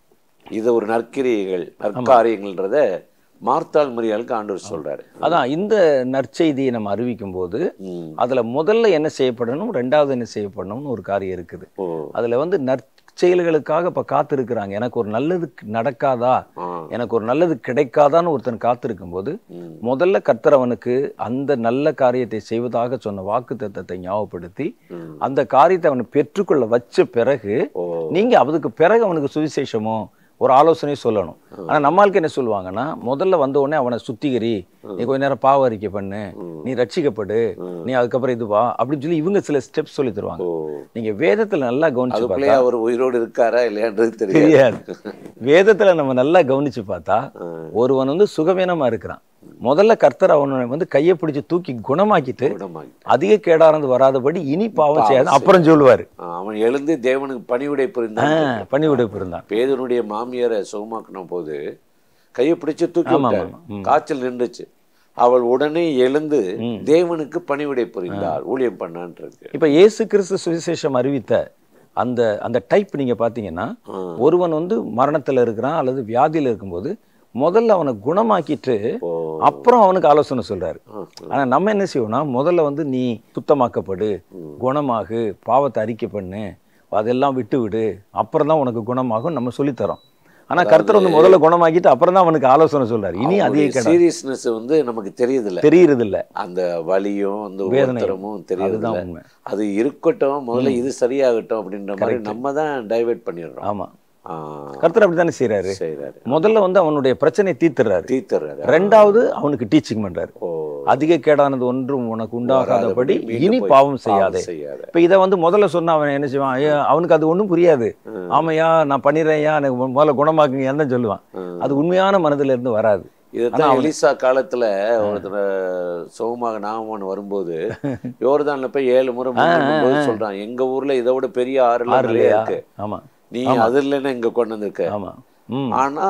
இது ஒரு நற்கிரியைகள் நற்காரியங்கள்ன்றத மார்த்தாள் மரியாளுக்கு ஆண்டவர் சொல்றாரு அதான் இந்த நற்செய்தியை நம்ம அறிவிக்கும் போது ம். அதுல முதல்ல என்ன செய்யப்படணும் ரெண்டாவது என்ன செய்யப்படணும்னு ஒரு காரியம் இருக்குது ஓ அதுல வந்து நற்செயல்களுக்காக இப்ப காத்திருக்கிறாங்க எனக்கு ஒரு நல்லது நடக்காதா ஆ எனக்கு ஒரு நல்லது கிடைக்காதான்னு ஒருத்தன் காத்திருக்கும் போது ம். முதல்ல கர்த்தர் அவனுக்கு அந்த நல்ல காரியத்தை செய்வதாக சொன்ன வாக்கு தத்தத்தை ஞாபகப்படுத்தி ம். அந்த காரியத்தை அவனை பெற்றுக்கொள்ள வச்ச பிறகு ஓ நீங்க அதுக்கு பிறகு அவனுக்கு சுவிசேஷமோ ஒரு ஆலோசனை சொல்லணும் ஆனா நம்மளுக்கு என்ன சொல்லுவாங்கன்னா முதல்ல வந்த உடனே அவனை சுத்திகரி நீ கொஞ்ச நேரம் பாவ அறிக்கை பண்ணு நீ ரட்சிக்கப்படு நீ அதுக்கப்புறம் இது வா அப்படின்னு சொல்லி இவங்க சில ஸ்டெப்ஸ் சொல்லி தருவாங்க ஓ நீங்க வேதத்துல நல்லா கவனிச்சு பார்த்தா அதுக்குள்ளேயே அவர் உயிரோடு இருக்காரா இல்லையான்றது தெரியாது தெரியாது வேதத்துல நம்ம நல்லா கவனிச்சு பார்த்தா ஒருவன் வந்து சுகவீனமா இருக்கிறான் முதல்ல கர்த்தர் அவனை வந்து கையை பிடிச்சு தூக்கி குணமாக்கிட்டு குணமாகி அதிக கேடானது வராதபடி இனி பாவம் செய்யாது அப்புறம் சொல்லுவாரு ஆ, அவன் எழுந்து தேவனுக்கு பணிவிடை புரிந்தான் பண்ணி விடுப்பு இருந்தான் பேதனுடைய மாமியாரை சுகமாக்கின போது கையை பிடிச்சு தூக்கி ஆமா, விட்டார் ஆமா. ம். காய்ச்சல் நின்றுச்சு அவள் உடனே எழுந்து தேவனுக்கு பணிவிடை புரிந்தார் ஊழியம் பண்ணான்றது இப்ப இயேசு கிறிஸ்து சுவிசேஷம் அறிவித்த அந்த அந்த டைப் நீங்க பாத்தீங்கன்னா ஒருவன் வந்து மரணத்துல இருக்கிறான் அல்லது வியாதியில இருக்கும்போது முதல்ல அவனை குணமாக்கிட்டு ஓ அப்புறம் அவனுக்கு ஆலோசனை சொல்றாரு ஆ, ஆனா நம்ம என்ன செய்வோம்னா முதல்ல வந்து நீ சுத்தமாக்கப்படு குணமாகு பாவத்தை அறிக்கை பண்ணு அதெல்லாம் விட்டு விடு அப்புறம் தான் உனக்கு குணமாகும் நம்ம சொல்லித்தரோம் ஆனா கர்த்தர் வந்து முதல்ல குணமாக்கிட்டு அப்புறம் தான் அவனுக்கு ஆலோசனை சொல்றாரு இனி அதே கடை சீரியஸ்னஸ் வந்து நமக்கு தெரியுதுல்ல தெரியறது இல்ல அந்த வலியும் அந்த வேதனையும். உபத்திரமும் தெரியுதுல்ல அதுதான் உண்மை அது இருக்கட்டும் முதல்ல இது சரியாகட்டும் அப்படின்ற மாதிரி நம்ம தான் டைவர்ட் பண்ணிடுறோம் ஆமா ஆ, கர்த்தர் அப்படித்தானே செய்றாரு செய்றாரு முதல்ல வந்து அவனுடைய பிரச்சனையை தீர்த்துறாரு தீர்த்துறாரு ரெண்டாவது அவனுக்கு டீச்சிங் பண்றாரு ஓ அதிக கேடானது ஒன்றும் உனக்கு உண்டாகாதபடி மீண்டு இனி போய் பாவம் செய்யாதே பாவம் செய்யாத இப்ப இதை வந்து முதல்ல சொன்னா அவன் என்ன செய்வான் ஐயா, அவனுக்கு அது ஒண்ணும் புரியாது ஆமையா நான் பண்ணிடுறேன்யா எனக்கு மு- முதல்ல குணமாக்குங்க தான் சொல்லுவான் அது உண்மையான மனதுல இருந்து வராது இதுதான் எலிசா காலத்துல ஒருத்தர் சோமாக நாகமான் வரும்போது யோர்தான்ல போய் ஏழு முறை போது சொல்றான் எங்க ஊர்ல இதை விட பெரிய ஆறுலாம் ஆறு நிறைய இல்லையா இருக்கு ஆமா நீ அது இல்லைன்னா இங்க கொண்டு வந்திருக்க ஆமா ம் ஆனா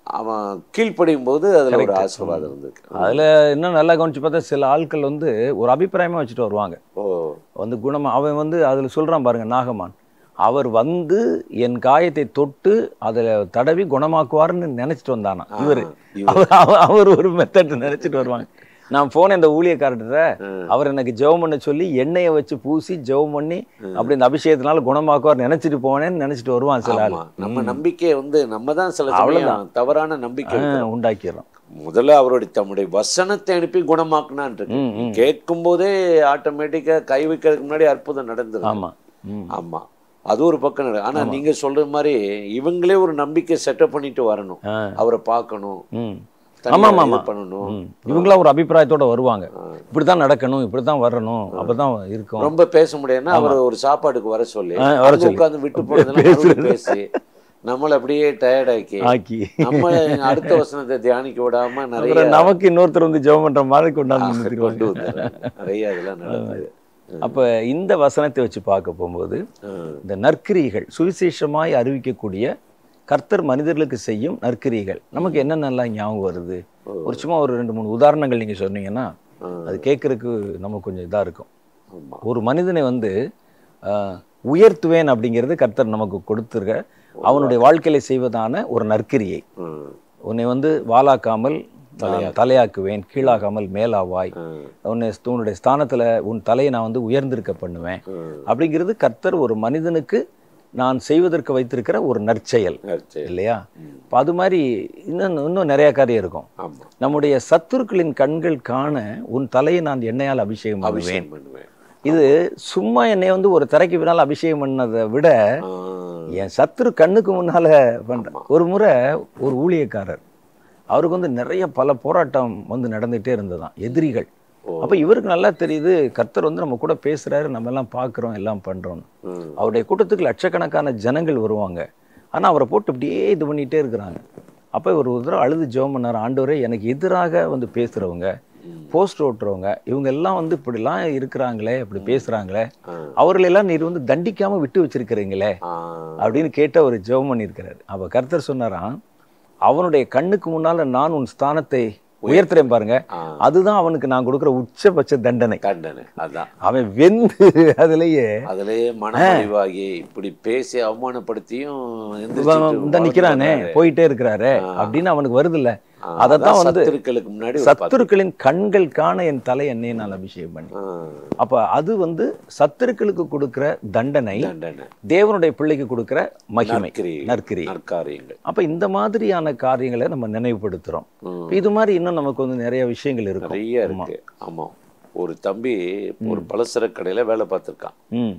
அவன் கீழ்ப்படியும் போது அதுல ஒரு ஆசீர்வாதம் இருந்திருக்கு அதுல இன்னும் நல்லா கவனிச்சு பார்த்தா சில ஆட்கள் வந்து ஒரு அபிப்பிராயமா வச்சுட்டு வருவாங்க ஓ வந்து குணமா அவன் வந்து அதுல சொல்றான் பாருங்க நாகமான் அவர் வந்து என் காயத்தை தொட்டு அதுல தடவி குணமாக்குவார்னு நினைச்சிட்டு வந்தானா இவரு இவர். அவர் அவர்- அவர் ஒரு மெத்தட் நினைச்சிட்டு வருவாங்க நான் போனேன் இந்த ஊழியக்காரர்கிட்ட அவர் எனக்கு ஜெபம் பண்ண சொல்லி எண்ணெயை வச்சு பூசி ஜெபம் பண்ணி அப்படி இந்த அபிஷேகத்தினால குணமாக்குவார் நினைச்சிட்டு போனேன்னு நினைச்சிட்டு வருவான் சில ஆள் ஆமா நம்ம நம்பிக்கை வந்து நம்ம தான் சில சமயம் தவறான நம்பிக்கை வைக்கிறோம். உண்டாக்கிடுறோம் முதல்ல அவருடைய தம்முடைய வசனத்தை அனுப்பி குணமாக்குனான் இருக்கு ம், ம். கேட்கும் போதே ஆட்டோமேட்டிக்கா கை வைக்கிறதுக்கு முன்னாடி அற்புதம் நடந்துரும் ஆமா ம் ஆமா அது ஒரு பக்கம் நட- ஆனா நீங்க சொல்ற மாதிரி இவங்களே ஒரு நம்பிக்கை செட்டப் பண்ணிட்டு வரணும் ஆ. அவரை பார்க்கணும் ம் தனியா ஆமா, ஆமா, இது ஆமா. பண்ணணும் ம். இவங்களாம் ஒரு அபிப்பிராயத்தோட வருவாங்க இப்படித்தான் நடக்கணும் இப்படித்தான் வரணும் அப்பதான் இருக்கும் ரொம்ப பேச முடியாதுன்னா அவர் ஒரு சாப்பாடுக்கு வர சொல்லி ஆ, வர சொல்லி. உட்காந்து விட்டு போனதெல்லாம் மறுபடியும் பேசி நம்மள அப்படியே டயர்ட் ஆக்கி ஆக்கி நம்ம அடுத்த வசனத்தை தியானிக்க விடாம நிறைய அப்புறம் நமக்கு இன்னொருத்தர் வந்து ஜெபம் பண்ற மாதிரி கொண்டாந்து கொண்டு நிறுத்திடுவாங்க. வந்துடுறாங்க. நிறைய இதெல்லாம் நடக்குது அப்ப இந்த வசனத்தை வச்சு பார்க்க போகும்போது ம். இந்த நற்கிரிகள் சுவிசேஷமாய் அறிவிக்கக்கூடிய கர்த்தர் மனிதர்களுக்கு செய்யும் நற்கிரிகள் நமக்கு என்னென்னலாம் ஞாபகம் வருது ஒரு சும்மா ஒரு ரெண்டு மூணு உதாரணங்கள் நீங்க சொன்னீங்கன்னா அது கேட்கறதுக்கு நமக்கு கொஞ்சம் இதா இருக்கும் ஆமா ஒரு மனிதனை வந்து ஆஹ், உயர்த்துவேன் அப்படிங்கிறது கர்த்தர் நமக்கு கொடுத்துருக்க அவனுடைய வாழ்க்கையில செய்வதான ஒரு நற்கிரியை ம். உன்னை வந்து வாலாக்காமல் ஆஹ், தலையாக்குவேன் கீழாகாமல் மேலாவாய் ம். உன்னை உன்னுடைய ஸ்தானத்துல உன் தலையை நான் வந்து உயர்ந்திருக்க பண்ணுவேன் ம். அப்படிங்கிறது கர்த்தர் ஒரு மனிதனுக்கு நான் செய்வதற்கு வைத்திருக்கிற ஒரு நற்செயல் சரி. இல்லையா இப்போ அது மாதிரி இன்னும் இன்னும் நிறைய காரியம் இருக்கும் ஆமா நம்முடைய சத்துருக்களின் கண்கள் காண உன் தலையை நான் எண்ணெயால் அபிஷேகம் பண்ணுவேன் அபிஷேகம் பண்ணுவேன் இது சும்மா என்னை வந்து ஒரு திரைக்கு பின்னால் அபிஷேகம் பண்ணதை விட ஆ. என் சத்துரு கண்ணுக்கு முன்னால பண்றேன் ஒரு முறை ஒரு ஊழியக்காரர் அவருக்கு வந்து நிறைய பல போராட்டம் வந்து நடந்துகிட்டே இருந்ததாம் எதிரிகள் அப்ப இவருக்கு நல்லா தெரியுது கர்த்தர் வந்து நம்ம கூட பேசுறாரு நம்ம எல்லாம் பார்க்குறோம் எல்லாம் பண்றோம்னு ம். அவருடைய கூட்டத்துக்கு லட்சக்கணக்கான ஜனங்கள் வருவாங்க ஆனா அவரை போட்டு இப்படியே இது பண்ணிட்டே இருக்கிறாங்க அப்ப இவர் ஒரு தடவை அழுது ஜெபம் பண்ணார் ஆண்டவரே எனக்கு எதிராக வந்து பேசுறவங்க போஸ்ட் ஓட்டுறவங்க இவங்க எல்லாம் வந்து இப்படிலாம் இருக்கிறாங்களே இப்படி பேசுறாங்களே ஆ. அவர்களெல்லாம் நீர் வந்து தண்டிக்காம விட்டு வச்சிருக்கிறீங்களே ஆ. அப்படின்னு கேட்டு அவர் ஜெபம் பண்ணியிருக்கிறாரு அப்ப கர்த்தர் சொன்னாராம் அவனுடைய கண்ணுக்கு முன்னால நான் உன் ஸ்தானத்தை உயர்த்துறேன் பாருங்க ஆ. அதுதான் அவனுக்கு நான் கொடுக்குற உச்சபட்ச தண்டனை தண்டனை அதான் அவன் வெந்து அதுலயே அதுலயே மனமறிவாகி இப்படி பேசி அவமானப்படுத்தியும் எந்திரிச்சிட்டு இந்த நிக்கிறானே வாழ்ந்து போயிட்டே இருக்கிறாரு அப்படின்னு அவனுக்கு வருது இல்ல ஆ, அதத்தான் அதான் வந்து சத்துருக்களுக்கு முன்னாடி ஒரு பத்து- சத்துருக்களின் கண்கள் காண என் தலை என்னை நான் அபிஷேகம் பண்ணி ஆ, அப்ப அது வந்து சத்துருக்களுக்கு கொடுக்கிற தண்டனை தண்டனை தேவனுடைய பிள்ளைக்கு கொடுக்கிற மகிமை நற்கிரியை. நற்கிரி நற்காரியங்கள் அப்ப இந்த மாதிரியான காரியங்களை நம்ம நினைவுபடுத்துறோம் ம். இது மாதிரி இன்னும் நமக்கு வந்து நிறைய விஷயங்கள் இருக்கும் நிறைய இருக்கு ஆமா ஒரு தம்பி ஒரு பலசரக்கு கடையில வேலை பார்த்திருக்கான் ம்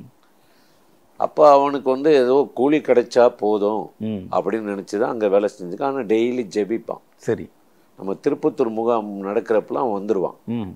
அப்ப அவனுக்கு வந்து ஏதோ கூலி கிடைச்சா போதும் ம் அப்படின்னு நினைச்சுதான் அங்க வேலை செஞ்சுக்கான் ஆனா டெய்லி ஜெபிப்பான் சரி நம்ம திருப்பத்தூர் முகாம் நடக்கிறப்பெல்லாம் அவன் வந்துருவான் ம்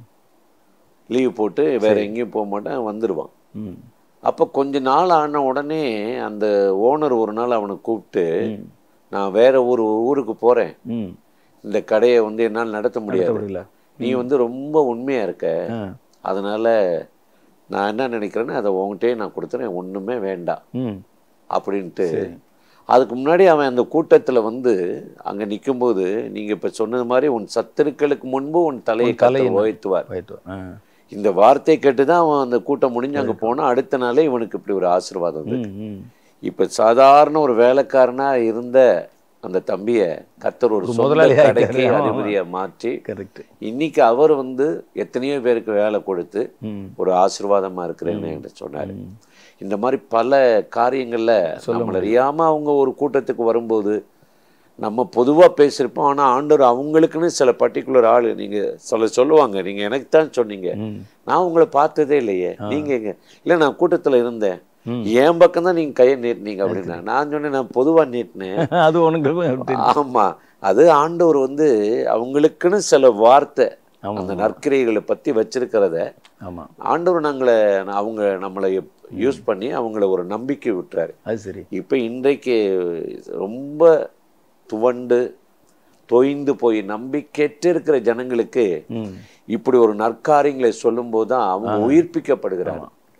லீவ் போட்டு வேற எங்கேயும் போக மாட்டான் வந்துருவான் ம் அப்போ கொஞ்ச நாள் ஆன உடனே அந்த ஓனர் ஒரு நாள் அவனை கூப்பிட்டு ம். நான் வேற ஒரு ஊருக்கு போறேன் ம் இந்த கடையை வந்து என்னால் நடத்த முடியாது புரியல நீ வந்து ரொம்ப உண்மையா இருக்க ஆ அதனால நான் என்ன நினைக்கிறேன்னு அதை உன்கிட்டயே நான் கொடுத்துறேன் ஒண்ணுமே வேண்டாம் ம் அப்படின்ட்டு அதுக்கு முன்னாடி அவன் அந்த கூட்டத்துல வந்து அங்க நிக்கும்போது நீங்க இப்ப சொன்னது மாதிரி உன் சத்துருக்களுக்கு முன்பு உன் தலையை தலையை கத்தர் உயர்த்துவார் போயிட்டு வா. ஆ இந்த வார்த்தை கேட்டு தான் அவன் அந்த கூட்டம் முடிஞ்சு அங்க போனா அடுத்த நாளே இவனுக்கு இப்படி ஒரு ஆசீர்வாதம் வந்து ம் ம் இப்ப சாதாரண ஒரு வேலைக்காரனா இருந்த அந்த தம்பிய கத்தர் ஒரு சொந்த முதலாளியா கடைக்கு இருக்காரு. ஆமா. அதிபதியா மாற்றி கரெக்ட் இன்னைக்கு அவர் வந்து எத்தனையோ பேருக்கு வேலை கொடுத்து ம் ஒரு ஆசீர்வாதமா இருக்கிறேன்னு என்கிட்ட சொன்னாரு இந்த மாதிரி பல காரியங்கள்ல நம்மள அறியாம அவங்க ஒரு கூட்டத்துக்கு வரும்போது நம்ம பொதுவா பேசியிருப்போம் ஆனா ஆண்டவர் அவங்களுக்குன்னு சில பர்டிகுலர் ஆளு நீங்க சொல்ல சொல்லுவாங்க நீங்க எனக்கு தான் சொன்னீங்க ம் நான் உங்களை பார்த்ததே இல்லையே நீங்க எங்க இல்ல நான் கூட்டத்துல இருந்தேன் ம். என் பக்கம் தான் நீங்க கையை நீட்டினீங்க அப்படின்னா நான் சொன்னேன் நான் பொதுவா நீட்டினேன் அது உனக்கு ஆமா அது ஆண்டவர் வந்து அவங்களுக்குன்னு சில வார்த்தை ஆமா. அந்த நற்கிரைகளை பத்தி வச்சிருக்கிறத ஆமா ஆண்டவர் நாங்களை அவங்க நம்மளை யூஸ் பண்ணி அவங்கள ஒரு நம்பிக்கை விட்டுறாரு அது சரி இப்போ இன்றைக்கு ரொம்ப துவண்டு தொய்ந்து போய் நம்பிக்கையற்று இருக்கிற ஜனங்களுக்கு ம் இப்படி ஒரு நற்காரியங்களை சொல்லும்போது தான் அவங்க உயிர்ப்பிக்கப்படுகிறாங்க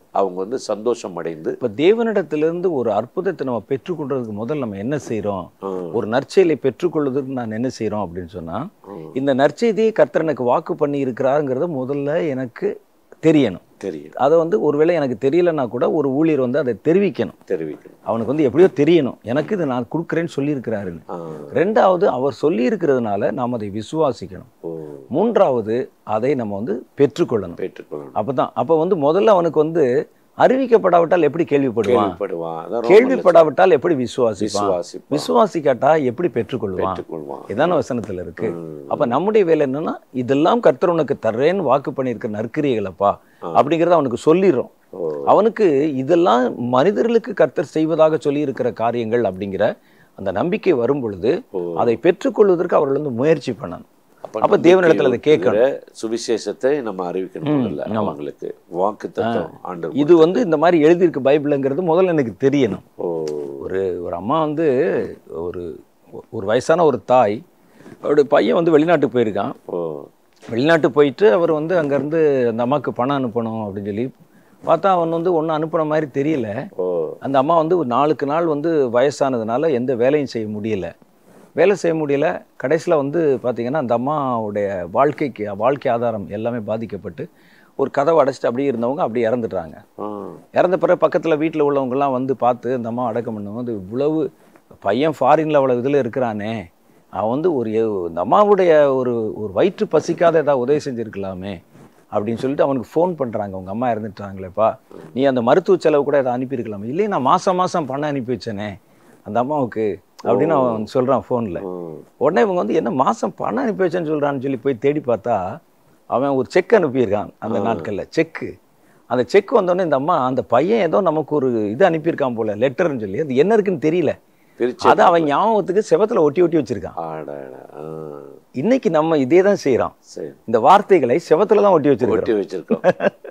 அவங்க வந்து சந்தோஷம் அடைந்து இப்ப தேவனிடத்திலிருந்து ஒரு அற்புதத்தை நம்ம பெற்றுக்கொள்றதுக்கு முதல்ல நம்ம என்ன செய்றோம் ம், ஒரு நற்செயலை பெற்றுக்கொள்வதற்கு நான் என்ன செய்றோம் அப்படின்னு சொன்னா ம், இந்த நற்செய்தியை கர்த்தர் எனக்கு வாக்கு பண்ணி இருக்கிறாருங்கிறத முதல்ல எனக்கு தெரியணும் தெரியும் அதை வந்து ஒருவேளை எனக்கு தெரியலன்னா கூட ஒரு ஊழியர் வந்து அதை தெரிவிக்கணும் தெரிவிக்கணும் அவனுக்கு வந்து எப்படியோ தெரியணும் எனக்கு இது நான் கொடுக்குறேன்னு சொல்லியிருக்கிறாருன்னு ஆ, ரெண்டாவது அவர் சொல்லி இருக்கிறதுனால நாம் அதை விசுவாசிக்கணும் ஓ மூன்றாவது அதை நம்ம வந்து பெற்றுக்கொள்ளணும் பெற்றுக்கொள்ளணும் அப்பதான் அப்ப வந்து முதல்ல அவனுக்கு வந்து அறிவிக்கப்படாவிட்டால் எப்படி கேள்விப்படுவான் கேள்விப்படுவான் அதான் ரொம்ப கேள்விப்படாவிட்டால் எப்படி விசுவாசிப்பான் விசுவாசிப்பான் விசுவாசிக்காட்டா எப்படி பெற்றுக்கொள்வான் பெற்றுக்கொள்வான் இதான வசனத்துல இருக்கு ம், அப்ப நம்முடைய வேலை என்னன்னா இதெல்லாம் கர்த்தர் உனக்கு தர்றேன்னு வாக்கு பண்ணியிருக்க நற்கிரியைகளப்பா அப்படிங்கறத அவனுக்கு சொல்லிடுறோம் ஓ அவனுக்கு இதெல்லாம் மனிதர்களுக்கு கர்த்தர் செய்வதாக சொல்லி இருக்கிற காரியங்கள் அப்படிங்கிற அந்த நம்பிக்கை வரும் பொழுது ஓ. அதை பெற்றுக்கொள்வதற்கு அவர்கள் வந்து முயற்சி பண்ணணும் அப்ப நம்பிக்கை தேவனிடத்துல அதை கேட்கணும். ஊட்டுகிற சுவிசேஷத்தை நம்ம அறிவிக்கணும் முதல்ல அவங்களுக்கு வாக்கு தத்துவம் ஆண்டு இது வந்து இந்த மாதிரி எழுதியிருக்கு பைபிளுங்கிறது முதல்ல எனக்கு தெரியணும் ஓ ஒரு ஒரு அம்மா வந்து ஒரு ஒரு வயசான ஒரு தாய் அவருடைய பையன் வந்து வெளிநாட்டுக்கு போயிருக்கான் ஓ வெளிநாட்டு போயிட்டு அவர் வந்து அங்கேருந்து அந்த அம்மாவுக்கு பணம் அனுப்பணும் அப்படின்னு சொல்லி பார்த்தா அவன் வந்து ஒன்றும் அனுப்புன மாதிரி தெரியல ஓ அந்த அம்மா வந்து ஒரு நாளுக்கு நாள் வந்து வயசானதுனால எந்த வேலையும் செய்ய முடியல வேலை செய்ய முடியல கடைசியில் வந்து பார்த்தீங்கன்னா அந்த அம்மாவுடைய வாழ்க்கைக்கு வாழ்க்கை ஆதாரம் எல்லாமே பாதிக்கப்பட்டு ஒரு கதவை அடைச்சிட்டு அப்படியே இருந்தவங்க அப்படியே இறந்துட்டாங்க ஆ இறந்த பிறகு பக்கத்தில் வீட்டில் உள்ளவங்கலாம் வந்து பார்த்து இந்த அம்மா அடக்கம் பண்ணும்போது இவ்வளவு பையன் ஃபாரின்ல அவ்வளவு இதில் இருக்கிறானே அவன் வந்து ஒரு எ- இந்த அம்மாவுடைய ஒரு ஒரு வயிற்று பசிக்காத ஏதாவது உதவி செஞ்சுருக்கலாமே அப்படின்னு சொல்லிட்டு அவனுக்கு ஃபோன் பண்ணுறாங்க உங்கள் அம்மா இறந்துட்டாங்களேப்பா நீ அந்த மருத்துவ செலவு கூட ஏதாவது அனுப்பியிருக்கலாமே இல்லையே நான் மாதம் மாதம் பணம் அனுப்பி வச்சேனே அந்த அம்மாவுக்கு அப்படின்னு அவன் சொல்கிறான் ஃபோனில் ம். உடனே இவங்க வந்து என்ன மாதம் பணம் அனுப்பி வச்சேன்னு சொல்கிறான்னு சொல்லி போய் தேடி பார்த்தா அவன் ஒரு செக் அனுப்பியிருக்கான் அந்த நாட்களில் செக்கு அந்த செக் வந்தோடனே இந்த அம்மா அந்த பையன் ஏதோ நமக்கு ஒரு இது அனுப்பியிருக்கான் போல லெட்டர்னு சொல்லி அது என்ன இருக்குன்னு தெரியல பிரிச்சு அதை அவன் ஞாபகத்துக்கு செவத்துல ஒட்டி ஒட்டி வச்சிருக்கான் ஆடாட ஆ இன்னைக்கு நம்ம இதே தான் செய்கிறோம் சரி இந்த வார்த்தைகளை செவத்துல தான் ஒட்டி வச்சிருக்கோம் ஒட்டி வச்சிருக்கோம்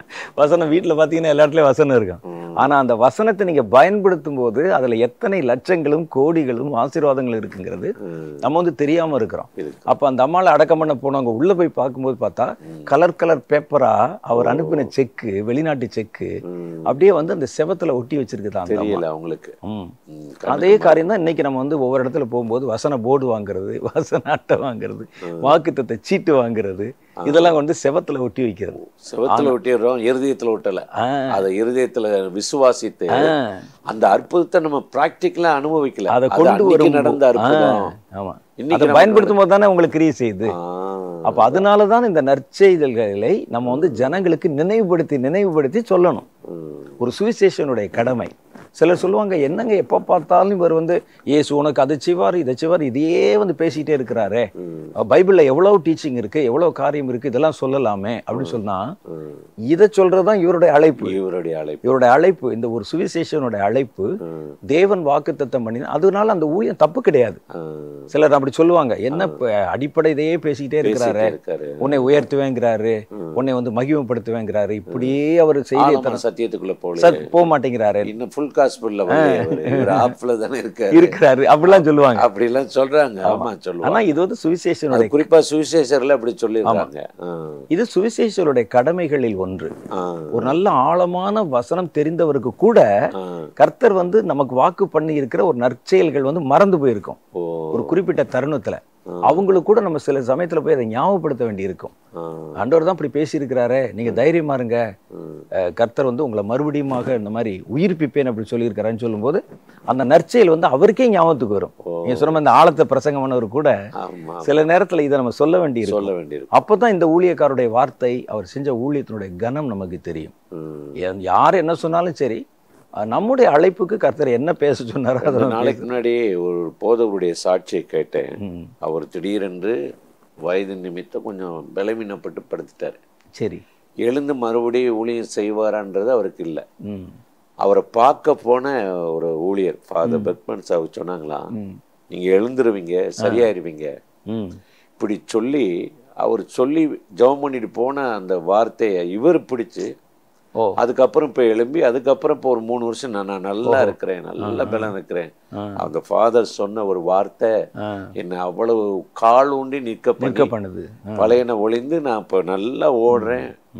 வசனம் வீட்டில் பார்த்தீங்கன்னா எல்லா இடத்துலயும் வசனம் இருக்கும் ம். ஆனா அந்த வசனத்தை நீங்க பயன்படுத்தும் போது அதுல எத்தனை லட்சங்களும் கோடிகளும் ஆசீர்வாதங்கள் இருக்குங்கிறது ம். நம்ம வந்து தெரியாம இருக்கிறோம் இருக்கு அப்ப அந்த அம்மாவை அடக்கம் பண்ண போனவங்க உள்ள போய் பார்க்கும்போது பார்த்தா கலர் கலர் பேப்பரா அவர் அனுப்பின செக்கு வெளிநாட்டு செக்கு ம். அப்படியே வந்து அந்த செவத்துல ஒட்டி வச்சிருக்குதான் அந்த அம்மா. தெரியல அவங்களுக்கு ம். ம். அதே காரியம் தான் இன்னைக்கு நம்ம வந்து ஒவ்வொரு இடத்துல போகும்போது வசன போர்டு வாங்குறது வசன அட்டை வாங்குறது வாக்குத்தத்தை சீட்டு வாங்குறது இதெல்லாம் வந்து செவத்துல ஒட்டி வைக்கிறது செவத்துல ஒட்டிடுறோம் இருதயத்துல ஒட்டல ஆ, அதை இருதயத்துல விசுவாசித்து ஆ. அந்த அற்புதத்தை நம்ம பிராக்டிக்கலா அனுபவிக்கல அதை அது கொண்டு அன்னைக்கு வரும் நடந்த அற்புதம் ஆமா இன்னைக்கு அதை நம்ம பயன்படுத்தும் போது தானே உங்களுக்கு கிரியை செய்யுது ஆ. அப்ப அதனால தான் இந்த நற்செய்தல்களை நம்ம வந்து ஜனங்களுக்கு நினைவுபடுத்தி நினைவுபடுத்தி சொல்லணும் ம். ஒரு சுவிசேஷனுடைய கடமை சிலர் சொல்லுவாங்க என்னங்க எப்போ பார்த்தாலும் இவர் வந்து இயேசு உனக்கு அதை செய்வார் இதை செய்வார் இதையே வந்து பேசிக்கிட்டே இருக்கிறாரே ம். பைபிள்ல எவ்வளவு டீச்சிங் இருக்கு எவ்வளவு காரியம் இருக்கு இதெல்லாம் சொல்லலாமே அப்படின்னு சொன்னா ம். இதை சொல்றதுதான் இவருடைய அழைப்பு இவருடைய அழைப்பு இவருடைய அழைப்பு இந்த ஒரு சுவிசேஷனுடைய அழைப்பு ம். தேவன் வாக்குத்தத்தம் பண்ணினா அதனால அந்த ஊழியம் தப்பு கிடையாது ஆ. சிலர் அப்படி சொல்லுவாங்க என்ன இப்ப அடிப்படை இதையே பேசிக்கிட்டே இருக்கிறாரு பேசிட்டே இருக்காரு உன்னை உயர்த்துவேங்கிறாரு உன்னை வந்து மகிமைப்படுத்துவேங்கிறாரு இப்படியே அவர் செய்தி ஆழமான சத்தியத்துக்குள்ள போல சார் போக மாட்டேங்கிறாரு இன்னும் ஃபுல் காஸ்பிள்ல இவர் ஆப்ல தானே இருக்காரு இருக்கிறாரு அப்படிலாம் சொல்லுவாங்க அப்படி எல்லாம் சொல்றாங்க ஆமா சொல்லுவாங்க ஆனா இது வந்து அது சுவிசேஷனுடைய குறிப்பா சுவிசேஷர்ல அப்படி சொல்லிருக்காங்க ஆ. இது சுவிசேஷருடைய கடமைகளில் ஒன்று ஆ. ஒரு நல்ல ஆழமான வசனம் தெரிந்தவருக்கு கூட ஆ. கர்த்தர் வந்து நமக்கு வாக்கு பண்ணி இருக்கிற ஒரு நற்செயல்கள் வந்து மறந்து போயிருக்கும் ஓ ஒரு குறிப்பிட்ட தருணத்துல அவங்களுக்கு கூட நம்ம சில சமயத்துல போய் அதை ஞாபகப்படுத்த வேண்டியிருக்கும் ஆ. ஆண்டவர் தான் இப்படி பேசியிருக்கிறாரே நீங்க தைரியமா இருங்க ம். அஹ், கர்த்தர் வந்து உங்களை மறுபடியுமாக இந்த மாதிரி உயிர்ப்பிப்பேன் அப்படி சொல்லியிருக்கிறான்னு சொல்லும்போது அந்த நற்செயல் வந்து அவருக்கே ஞாபகத்துக்கு வரும் நீங்க சொன்ன மாதிரி இந்த ஆழத்தை பிரசங்கம் பண்ணவர் கூட ஆமா சில நேரத்துல இதை நம்ம சொல்ல வேண்டியிருக்கும் சொல்ல வேண்டியிருக்கும் அப்பதான் இந்த ஊழியக்காரருடைய வார்த்தை அவர் செஞ்ச ஊழியத்தினுடைய கனம் நமக்கு தெரியும் ம். எ- யார் என்ன சொன்னாலும் சரி அஹ், நம்முடைய அழைப்புக்கு கர்த்தர் என்ன பேச சொன்னாரோ அதை ரெண்டு நம்ம நாளைக்கு முன்னாடி ஒரு போதவருடைய சாட்சியை கேட்டேன் ம், அவர் திடீரென்று வயது நிமித்தம் கொஞ்சம் பலவீனப்பட்டு படுத்துட்டார் சரி எழுந்து மறுபடியும் ஊழியம் செய்வாரான்றது அவருக்கு இல்லை ம் அவரை பார்க்க போன ஒரு ஊழியர் ஃபாதர் பெக்மன் சாவு சொன்னாங்களாம் ம் நீங்க எழுந்துருவீங்க சரியாயிருவீங்க ம் இப்படி சொல்லி அவர் சொல்லி ஜெபம் பண்ணிட்டு போன அந்த வார்த்தையை இவர் பிடிச்சு ஓ அதுக்கப்புறம் இப்போ எழும்பி அதுக்கப்புறம் இப்போ ஒரு மூணு வருஷம் நான் நான் நல்லா இருக்கிறேன் நல்ல பலம் இருக்கிறேன் ஆ. அந்த ஃபாதர் சொன்ன ஒரு வார்த்தை ஆ என்னை அவ்வளவு கால் ஊண்டி நிற்க நிற்க பண்ணி பண்ணுது ஆ, பழையன ஒளிந்து நான் இப்போ நல்லா ஓடுறேன் ம்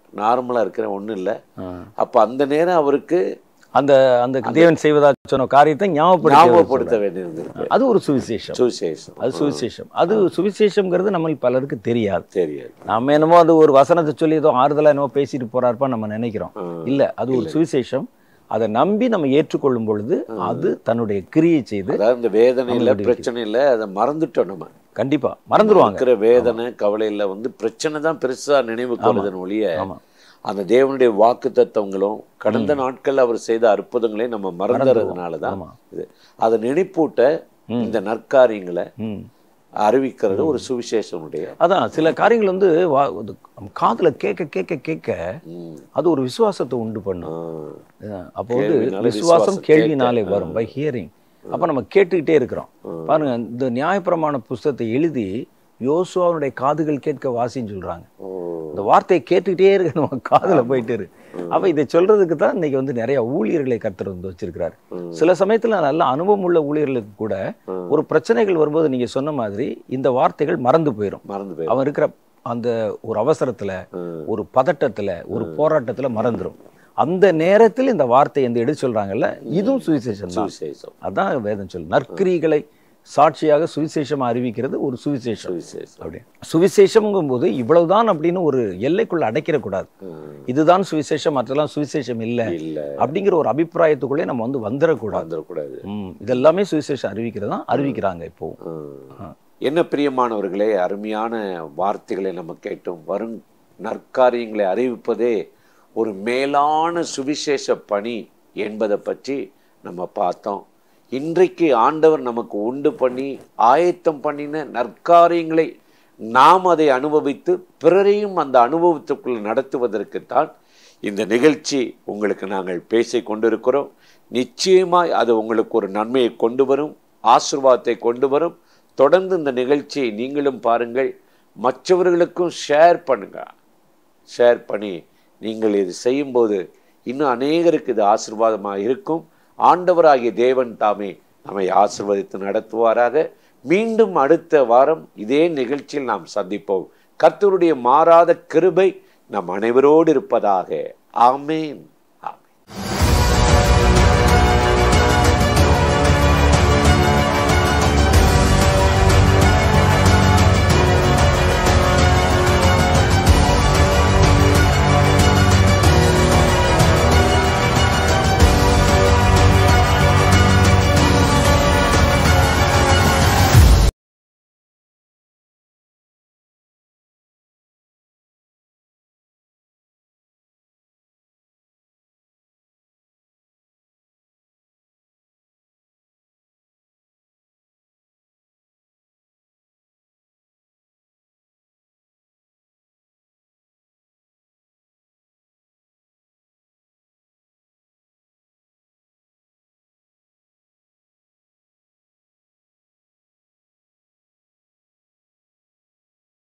நார்மலாக இருக்கிறேன் ஒன்றும் இல்லை ஆ. அப்போ அந்த நேரம் அவருக்கு அந்த அந்த தேவன் செய்வதா சொன்ன காரியத்தை ஞாபகப்படுத்த ஞாபகப்படுத்த வேண்டியிருந்திருக்கு அது ஒரு சுவிசேஷம் சுவிசேஷம் அது சுவிசேஷம் அது சுவிசேஷம்ங்கிறது நம்ம பலருக்கு தெரியாது தெரியாது நாம என்னமோ அது ஒரு வசனத்தை சொல்லி ஏதோ ஆறுதலா என்னமோ பேசிட்டு போறாருப்பா நம்ம நினைக்கிறோம் ஆ. இல்ல அது ஒரு சுவிசேஷம் அதை நம்பி நம்ம ஏற்றுக்கொள்ளும் பொழுது அது தன்னுடைய கிரியை செய்து அதாவது இந்த வேதனை இல்லை பிரச்சனை இல்லை அதை மறந்துட்டோம் நம்ம கண்டிப்பா மறந்துருவாங்க இருக்கிற வேதனை கவலையில வந்து பிரச்சனை தான் பெருசா நினைவு கொள்ளுதன் ஒழிய ஆமா அந்த தேவனுடைய வாக்கு தத்துவங்களும் கடந்த நாட்கள் அவர் செய்த அற்புதங்களையும் நம்ம மறந்துறதுனால தான் ஆமா இது அதை நினைப்பூட்ட இந்த நற்காரியங்களை ம் அறிவிக்கிறது ஒரு சுவிசேஷனுடைய அதான் சில காரியங்கள் வந்து வா- இது காதுல கேட்க கேட்க கேட்க ம், அது ஒரு விசுவாசத்தை உண்டு ஆ, பண்ணும் அஹ் அப்போ வந்து கேள்வினாலே விசுவாசம் விசுவாசம் கேள்வினாலே வரும் பை ஹியரிங் அப்ப நம்ம கேட்டுக்கிட்டே இருக்கிறோம் பாருங்க இந்த நியாயப்பிரமாண புஸ்தகத்தை எழுதி யோசுவாவுடைய காதுகள் கேட்க வாசின்னு சொல்றாங்க ஓ, இந்த வார்த்தையை கேட்டுக்கிட்டே இருக்க நம்ம காதுல போயிட்டு இருக்கு அப்ப இதை சொல்றதுக்கு தான் இன்னைக்கு வந்து நிறைய ஊழியர்களை கர்த்தர் வந்து வச்சிருக்கிறாரு ம். சில சமயத்துல நல்ல அனுபவம் உள்ள ஊழியர்களுக்கு கூட ம். ஒரு பிரச்சனைகள் வரும்போது நீங்க சொன்ன மாதிரி இந்த வார்த்தைகள் மறந்து போயிடும் மறந்து போய் அவன் இருக்கிற அந்த ஒரு அவசரத்துல ஒரு பதட்டத்துல ஒரு போராட்டத்துல மறந்துடும் அந்த நேரத்தில் இந்த வார்த்தை இந்த எடுத்து சொல்றாங்கல்ல இதுவும் சுவிசேஷம் தான் சுவிசேஷம் அதான் வேதம் சொல்லு நற்கிரிகளை சாட்சியாக சுவிசேஷமா அறிவிக்கிறது ஒரு சுவிசேஷம் சுவிசேஷம் அப்படி சுவிசேஷம்ங்கும் போது இவ்வளவுதான் அப்படின்னு ஒரு எல்லைக்குள்ள அடைக்கிற கூடாது ம், இதுதான் சுவிசேஷம் மற்றெல்லாம் சுவிசேஷம் இல்ல இல்ல அப்படிங்கிற ஒரு அபிப்பிராயத்துக்குள்ளே நம்ம வந்து வந்துடக்கூடாது வந்துடக்கூடாது ம், இதெல்லாமே சுவிசேஷம் அறிவிக்கிறது தான் அறிவிக்கிறாங்க இப்போ ம். என்ன பிரியமானவர்களே அருமையான வார்த்தைகளை நம்ம கேட்டோம் வரும் நற்காரியங்களை அறிவிப்பதே ஒரு மேலான சுவிசேஷ பணி என்பதை பற்றி நம்ம பார்த்தோம் இன்றைக்கு ஆண்டவர் நமக்கு உண்டு பண்ணி ஆயத்தம் பண்ணின நற்காரியங்களை நாம் அதை அனுபவித்து பிறரையும் அந்த அனுபவத்துக்குள் நடத்துவதற்குத்தான் இந்த நிகழ்ச்சி உங்களுக்கு நாங்கள் பேசிக் கொண்டிருக்கிறோம் நிச்சயமாய் அது உங்களுக்கு ஒரு நன்மையை கொண்டு வரும் ஆசீர்வாதத்தை கொண்டு வரும் தொடர்ந்து இந்த நிகழ்ச்சியை நீங்களும் பாருங்கள் மற்றவர்களுக்கும் ஷேர் பண்ணுங்க ஷேர் பண்ணி நீங்கள் இது செய்யும்போது இன்னும் அநேகருக்கு இது ஆசீர்வாதமாக இருக்கும் ஆண்டவராகிய தேவன் தாமே நம்மை ஆசீர்வதித்து நடத்துவாராக மீண்டும் அடுத்த வாரம் இதே நிகழ்ச்சியில் நாம் சந்திப்போம் கர்த்தருடைய மாறாத கிருபை நம் அனைவரோடு இருப்பதாக ஆமேன் ஆமேன்